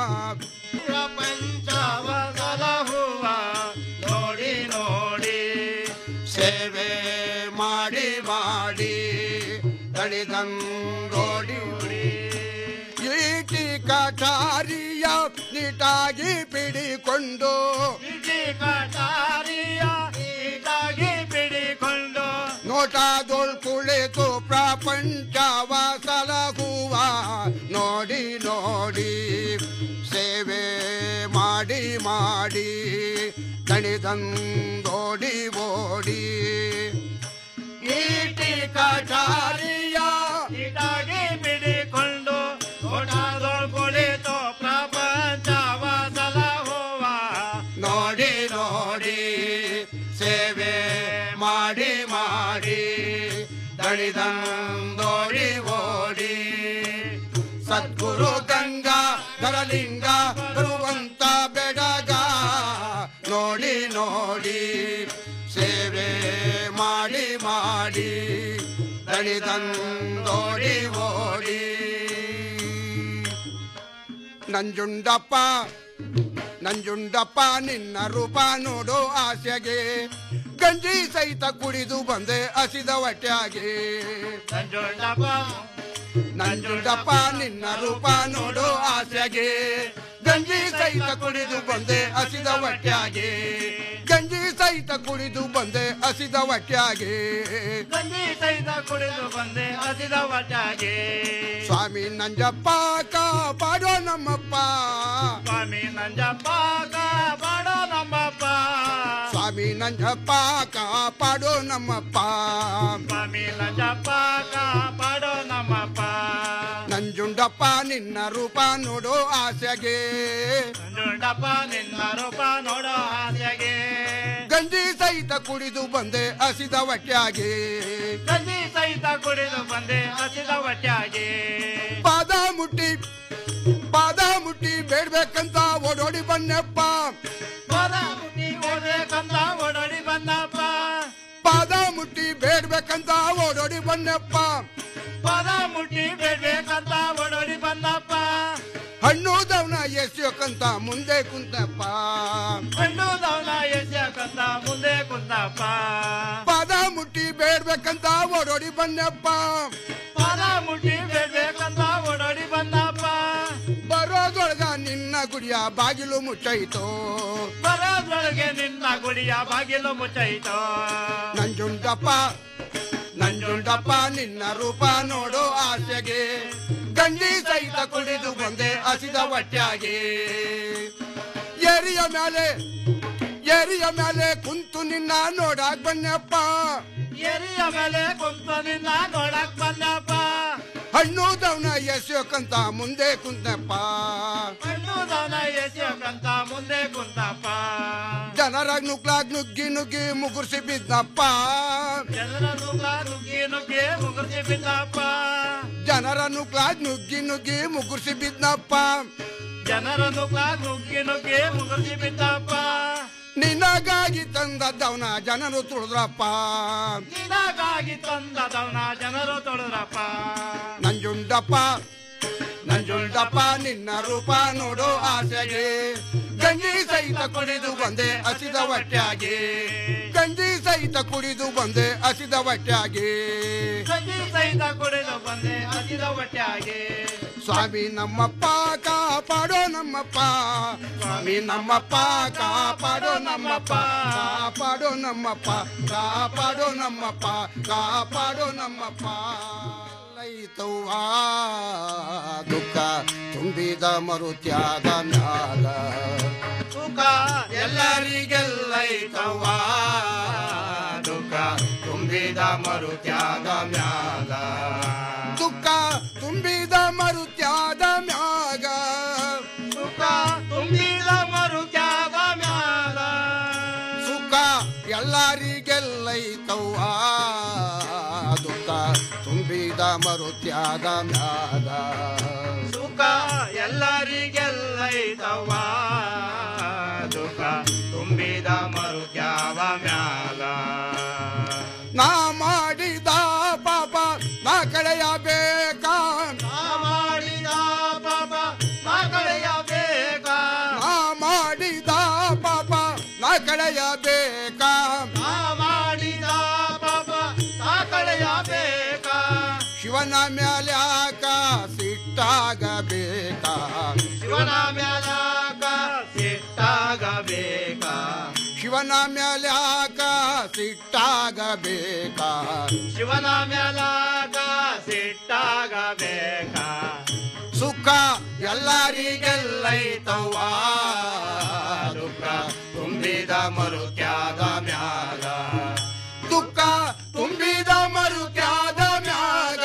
ಪ್ರಪಂಚವ ಸಲಹುವ ನೋಡಿ ನೋಡಿ ಸೇವೆ ಮಾಡಿ ಮಾಡಿ ದಣಿದಂಗೋಡಿ ಈಟಿ ಕಾಟಾರಿಯ ನೀಟಾಗಿ ಬಿಡಿಕೊಂಡು ಇಡೀ ಕಟಾರಿಯ ಇಟಾಗಿ ಬಿಡಿಕೊಂಡು ನೋಟದೊಳ್ ಕುಳಿತು ಪ್ರಪಂಚವ ಸಲಹುವ ನೋಡಿ ನೋಡಿ ಸೇವೆ ಮಾಡಿ ಮಾಡಿ ದಣಿದಂದೋಡಿ ಓಡಿ ಈಟಿ ಕಟಾರಿಯ ಇಟಾಗಿ ಬಿಡಿಕೊಂಡು ಓಟಾದೊಳ್ ಕುಳಿತು ಪ್ರಪಂಚವ ಸಲಹುವ ನೋಡಿ ನೋಡಿ ಸೇವೆ ಮಾಡಿ ಮಾಡಿ ದಣಿದಂದೋಡಿ ಓಡಿ ಸದ್ಗುರು ಗಂಗಾ ಧರಲಿಂಗ ಬರುವಂತ ಬೆಡಗ ನೋಡಿ ನೋಡಿ ಸೇವೆ ಮಾಡಿ ಮಾಡಿ ದಣಿದಂದೋಡಿ ಓಡಿ ನಂಜುಂಡಪ್ಪ ನಂಜುಂಡಪ್ಪ ನಿನ್ನ ರೂಪ ನೋಡೋ ಆಸೆಗೆ ಗಂಜಿ ಸಹಿತ ಕುಡಿದು ಬಂದೆ ಹಸಿದ ಹೊಟ್ಟೆಯಾಗೆ ನಂಜುಂಡಪ್ಪ ನಂಜುಂಡಪ್ಪ ನಿನ್ನ ರೂಪ ನೋಡೋ ಆಸೆಗೆ ಗಂಜಿ ಸಹಿತ ಕುಡಿದು ಬಂದೆ ಹಸಿದ ಹೊಟ್ಟೆಯಾಗೆ ಗಂಜಿ ಸಹಿತ ಕುಡಿದು ಬಂದೆ ಹಸಿದ ಹೊಟ್ಟೆಯಾಗೆ ಗಂಜಿ ಸಹಿತ ಕುಡಿದು ಬಂದೆ ಹಸಿದ ಹೊಟ್ಟಾಗೆ ಸ್ವಾಮಿ ನಂಜಪ್ಪ ಕಾಪಾಡೋ ನಮ್ಮಪ್ಪ ಸ್ವಾಮಿ ನಂಜಪ್ಪ ಕಾಪಾಡೋ ನಮ್ಮಪ್ಪ ಸ್ವಾಮಿ ನಂಜಪ್ಪ ಕಾಪಾಡೋ ನಮ್ಮಪ್ಪ ಸ್ವಾಮಿ ನಂಜಪ್ಪ ಕಾಪಾಡೋ ನಮ್ಮಪ್ಪ ನಂಜುಂಡಪ್ಪ ನಿನ್ನ ರೂಪ ನೋಡೋ ಆಸೆಗೆ ನಂಜುಂಡಪ್ಪ ನಿನ್ನ ರೂಪ ನೋಡೋ ಆಸೆಗೆ ಗಂಜಿ ಸಹಿತ ಕುಡಿದು ಬಂದೆ ಹಸಿದ ಹೊಟ್ಟೆಯಾಗೆ ಗಂಜಿ ಸಹಿತ ಕುಡಿದು ಬಂದೆ ಹಸಿದ ಹೊಟ್ಟಾಗೆ ಪಾದ ಮುಟ್ಟಿ ಪಾದ ಮುಟ್ಟಿ ಬೇಡ್ಬೇಕಂತ ಓಡೋಡಿ ಬನ್ನಪ್ಪ ಪದ ಮುಟ್ಟಿ ಓಡ್ಬೇಕಂತ ಓಡೋಡಿ ಬಂದಪ್ಪ ಪಾದ ಮುಟ್ಟಿ ಬೇಡ್ಬೇಕಂತ ಓಡೋಡಿ ಬನ್ನಪ್ಪ ಪದ ಮುಟ್ಟಿ ಬೇಡ್ಬೇಕಂತ ಓಡೋಡಿ ಬಂದಪ್ಪ ಹಣ್ಣು ದವನ ಎಸ್ಯೋಕಂತ ಮುಂದೆ ಕುಂತಪ್ಪ ಗಂಡು ದವನ ಎಸ್ಯಾಕಂತ ಮುಂದೆ ಕುಂತಪ್ಪ ಪಾದ ಮುಟ್ಟಿ ಬೇಡ್ಬೇಕಂತ ಓಡೋಡಿ ಬನ್ನಪ್ಪ ಪದ ಮುಟ್ಟಿ ಬೇಡ್ಬೇಕಂತ ಓಡೋಡಿ ಬಂದಪ್ಪ ಗುಡಿಯ ಬಾಗಿಲು ಮುಚ್ಚೈತೋ ಬರೋದ್ರೊಳಗೆ ನಿನ್ನ ಗುಡಿಯ ಬಾಗಿಲು ಮುಚ್ಚೈತೋ ನಂಜುಂಡಪ್ಪ ನಂಜುಂಡಪ್ಪ ನಿನ್ನ ರೂಪ ನೋಡೋ ಆಸೆಗೆ ಗಂಜಿ ಸಹಿತ ಕುಡಿದು ಬಂದೆ ಹಸಿದ ಹೊಟ್ಯಾಗೆ ಏರಿಯ ಮೇಲೆ ಏರಿಯ ಮೇಲೆ ಕುಂತು ನಿನ್ನ ನೋಡಾಕ್ ಬನ್ನಪ್ಪ ಎರಿಯ ಮೇಲೆ ಕುಂತು ನಿನ್ನ ನೋಡಕ್ ಬಂದಪ್ಪ ಹಣ್ಣು ದವನ ಎಸೆಯೋಕಂತ ಮುಂದೆ ಕುಂತಪ್ಪ ಹಣ್ಣು ದಾನ ಎಸೆಯೋಕಂತ ಮುಂದೆ ಕುಂತಪ್ಪ ಜನರಾಗ್ ನುಗ್ಲಾಗ್ ನುಗ್ಗಿ ನುಗ್ಗಿ ಮುಗುರ್ಸಿ ಬಿದ್ದಪ್ಪ ಜನರ ನುಗ್ಲ ನುಗ್ಗಿ ನುಗ್ಗಿ ಮುಗುರ್ಸಿ ಬಿದ್ದಪ್ಪ ಜನರ ನುಗ್ಲಾಗ್ ನುಗ್ಗಿ ನುಗ್ಗಿ ಮುಗುರ್ಸಿ ಬಿದ್ದಪ್ಪ ಜನರ ನುಗ್ಲ ನುಗ್ಗಿ ನುಗ್ಗಿ ಮುಗುರ್ಸಿ ಬಿದ್ದಪ್ಪ ನಿನಗಾಗಿ ತಂದದ್ದವನ ಜನರು ತುಳಿದ್ರಪ್ಪ ನಿನಗಾಗಿ ತಂದದವನ ಜನರು ತೊಳೆದ್ರಪ್ಪ ನಂಜುಂಡಪ್ಪ ನಂಜುಂಡಪ್ಪ ನಿನ್ನ ರೂಪ ನೋಡೋ ಆಸೆಗೆ ಗಂಜಿ ಸಹಿತ ಕುಡಿದು ಬಂದೆ ಹಸಿದ ಹೊಟ್ಯಾಗೆ ಗಂಜಿ ಸಹಿತ ಕುಡಿದು ಬಂದೆ ಹಸಿದ ಹೊಟ್ಯಾಗೆ ಸಂಜಿ ಸಹಿತ ಕುಡಿದು ಬಂದೆ ಹಸಿದ ಹೊಟ್ಟೆಯಾಗಿ ಸ್ವಾಮಿ ನಮ್ಮಪ್ಪ ಕಾಪಾಡೋ ನಮ್ಮಪ್ಪ ಸ್ವಾಮಿ ನಮ್ಮಪ್ಪ ಕಾಪಾಡೋ ನಮ್ಮಪ್ಪ ಕಾಪಾಡೋ ನಮ್ಮಪ್ಪ ಕಾಪಾಡೋ ನಮ್ಮಪ್ಪ ಕಾಪಾಡೋ ನಮ್ಮಪ್ಪ ಲೈತವ್ವ ದುಃಖ ತುಂಬಿದ ಮರುತ್ಯಾಗ ಮ್ಯಾಗ ಸುಖ ಎಲ್ಲರಿಗೆಲ್ಲೈತವ್ವ ದುಃಖ ತುಂಬಿದ ಮರುತ್ಯಾಗ ಮ್ಯಾಗ ದುಃಖ ತುಂಬಿದ ಮರುತ್ಯಾದ ಮ್ಯಾಗ ಸುಖ ತುಂಬಿದ ಮರುತ್ಯಾಗ ಮ್ಯಾಲ ಸುಖ ಎಲ್ಲರಿಗೆಲ್ಲೈತವ್ವ ದುಃಖ ತುಂಬಿದ ಮರುತ್ಯಾಗ ಮ್ಯಾಗ ಸುಖ ಎಲ್ಲರಿಗೆಲ್ಲೈತವ ದುಃಖ ತುಂಬಿದ ಮರುತ್ಯಾವ ಮ್ಯಾಲ ನಾ ಮಾಡಿದ ಪಾಪ ನಾ ಕಳೆಯಬೇಕಾ ನಾ ಮಾಡಿದ ಪಾಪ ನಾ ಕಳೆಯಬೇಕ ನಾ ಮಾಡಿದ ಪಾಪ ನಾ ಕಳೆಯಬೇಕಾ ನಾ ಮಾಡಿದ ಪಾಪ ನಾ ಕಳೆಯಬೇಕ ಶಿವನ ಮ್ಯಾಲ್ಯಾಕ ಸಿಟ್ಟಾಗಬೇಕಾ ಶಿವನ ಮ್ಯಾಲಾಕ ಸಿಟ್ಟಾಗಬೇಕ ಶಿವನ ಮ್ಯಾಲ್ಯಾಕ ಸಿಟ್ಟಾಗಬೇಕಾ ಶಿವನ ಮ್ಯಾಲಾಕ ಸಿಟ್ಟಾಗಬೇಕ ಸುಖ ಎಲ್ಲರಿಗೆಲ್ಲೈತವ್ವ ದುಃಖ ತುಂಬಿದ ಮರುತ್ಯಾದ ಮ್ಯಾಗ ದುಃಖ ತುಂಬಿದ ಮರುತ್ಯಾದ ಮ್ಯಾಗ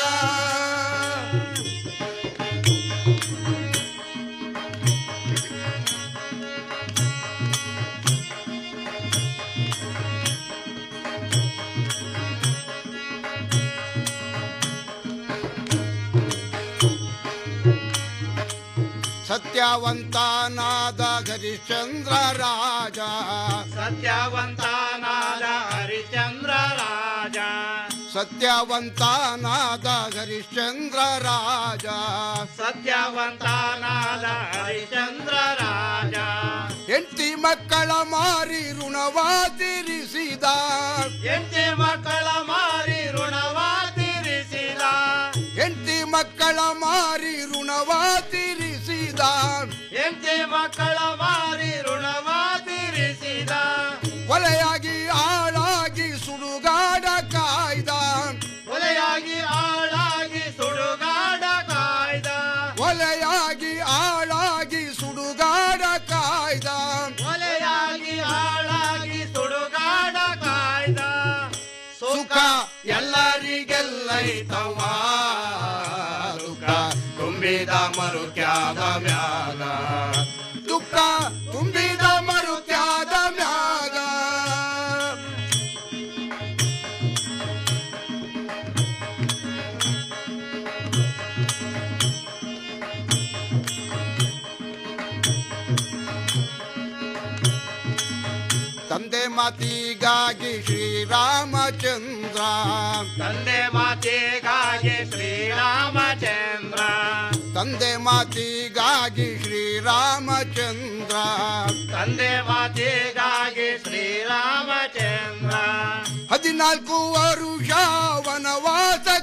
ಸತ್ಯವಂತನಾದ ಹರಿಶ್ಚಂದ್ರ ರಾಜ ಸತ್ಯವಂತನಾದ ಹರಿಚಂದ್ರ ರಾಜ ಸತ್ಯವಂತನಾದ ಹರಿಶ್ಚಂದ್ರ ರಾಜ ಸತ್ಯವಂತನಾದ ಹರಿಚಂದ್ರ ರಾಜ ಹೆಂಡತಿ ಮಕ್ಕಳ ಮಾರಿ ಋಣವ ತೀರಿಸಿದ ಎಂಟಿ ಮಕ್ಕಳ ಮಾರಿ ಋಣವ ತೀರಿಸಿದ ಹೆಂಡತಿ ಮಕ್ಕಳ ಮಾರಿ ಋಣವ ತೀರಿಸಿದ ಎಂಟಿ ಮಕ್ಕಳ ಮಾರಿ ಋಣವ ತೀರಿಸಿದ ಕೊಲೆಯಾಗಿ ಆಳಾಗಿ ಸುಡುಗಾಡ ಕಾಯ್ದ ಕೊಲೆಯಾಗಿ ಆಳಾಗಿ ಸುಡುಗಾಡ ಕಾಯ್ದ ಕೊಲೆಯಾಗಿ ಆಳಾಗಿ ಸುಡುಗಾಡ ಕಾಯ್ದ ಕೊಲೆಯಾಗಿ ಆಳಾಗಿ ಸುಡುಗಾಡ ಕಾಯ್ದ ಸುಖ ಎಲ್ಲರಿಗೆಲ್ಲೈತವ್ವ ದುಃಖ ತುಂಬಿದ ಮರುತ್ಯಾದ ಮ್ಯಾಗ ದುಃಖ ತುಂಬಿದ ಮರುತ್ಯಾದ ಮ್ಯಾಗ ತಂದೆ ಮಾತಿಗಾಗಿ ಶ್ರೀರಾಮಚಂದ್ರ ತಂದೆ ಮಾತೆಗಾಗಿ ಶ್ರೀರಾಮಚಂದ್ರ ತಂದೆ ಮಾತಿಗಾಗಿ ಶ್ರೀರಾಮಚಂದ್ರ ತಂದೆ ಮಾತೆಗಾಗಿ ಶ್ರೀರಾಮಚಂದ್ರ ಹದಿನಾಲ್ಕು ವರುಷ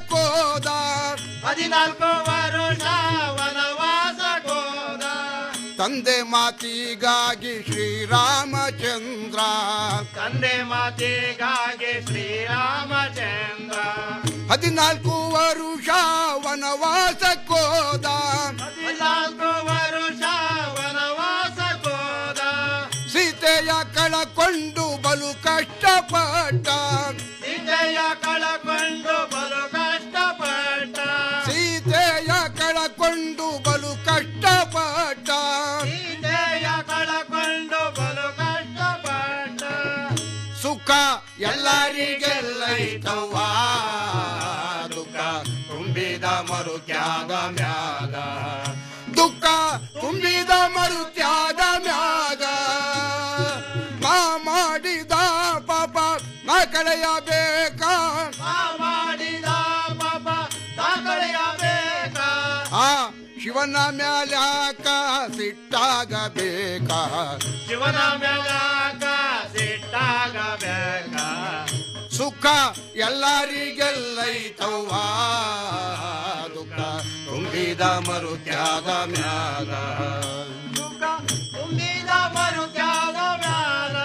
ವನವಾಸಕ್ಕೋದ ಹದಿನಾಲ್ಕು ವರುಷ ವನವಾಸ ಕೋದ ತಂದೆ ಮಾತಿಗಾಗಿ ಶ್ರೀರಾಮಚಂದ್ರ ತಂದೆ ಮಾತಿಗಾಗಿ ಶ್ರೀರಾಮಚಂದ್ರ ಹದಿನಾಲ್ಕು ವರುಷ ವನವಾಸಕ್ಕೋದ ಹದಿನಾಲ್ಕು ವರುಷ ವನವಾಸಕ್ಕೋದ ಸೀತೆಯ ಕಳಕೊಂಡು ಬಲು ಕಷ್ಟಪಟ್ಟ ಸೀತೆಯ ಕಳಕೊಂಡು ಬಲು ಕಷ್ಟಪಟ್ಟ ಸೀತೆಯ ಕಳಕೊಂಡು ಬಲು ಕಷ್ಟಪಟ್ಟ ಸೀತೆಯ ಕಳಕೊಂಡು ಬಲು ಕಷ್ಟಪಟ್ಟ ಸುಖ ಎಲ್ಲರಿಗೆಲ್ಲೈತವ್ವ ದುಃಖ ತುಂಬಿದ ಮರುತ್ಯಾಗ ಮ್ಯಾಗ ದುಃಖ ತುಂಬಿದ ಮರುತ್ಯಾಗ ಮ್ಯಾಗ ನಾ ಮಾಡಿದ ಪಾಪ ನಾ ಕಳೆಯಬೇಕಾ ಆ ಮಾಡಿದ ಪಾಪ ದಾಖಲೆಯಬೇಕ ಆ ಶಿವನ ಮ್ಯಾಲ್ಯಾಕ ಸಿಟ್ಟಾಗಬೇಕಾ ಶಿವನ ಮ್ಯಾಲಾಕ ಸಿಟ್ಟಾಗಬೇಕ ಸುಖ ಎಲ್ಲರಿಗೆಲ್ಲೈತವ್ವ ದುಃಖ ತುಂಬಿದ ಮರುತ್ಯಾಗ ಮ್ಯಾಗ ಸುಖ ತುಂಬಿದ ಮರುತ್ಯಾಗ ಮ್ಯಾಲ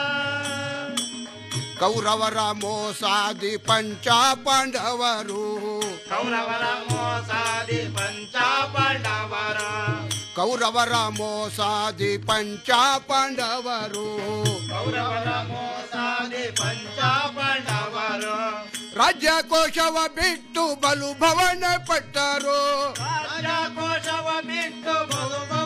ಕೌರವರ ಮೋಸಾದಿ ಪಂಚ ಪಾಂಡವರು ಕೌರವರ ಮೋಸಾದಿ ಪಂಚ ಪಾಂಡವರ ಕೌರವರ ಮೋಸಾದಿ ಪಂಚ ಪಾಂಡವರು ಕೌರವರ ಮೋಸಾದಿ ಪಂಚ ಪಾಂಡವರು ರಾಜ್ಯಕೋಶವ ಬಿಟ್ಟು ಬಲು ಭವನ ಪಟ್ಟರು ರಾಜಕೋಶವ ಬಿಟ್ಟು ಬಹು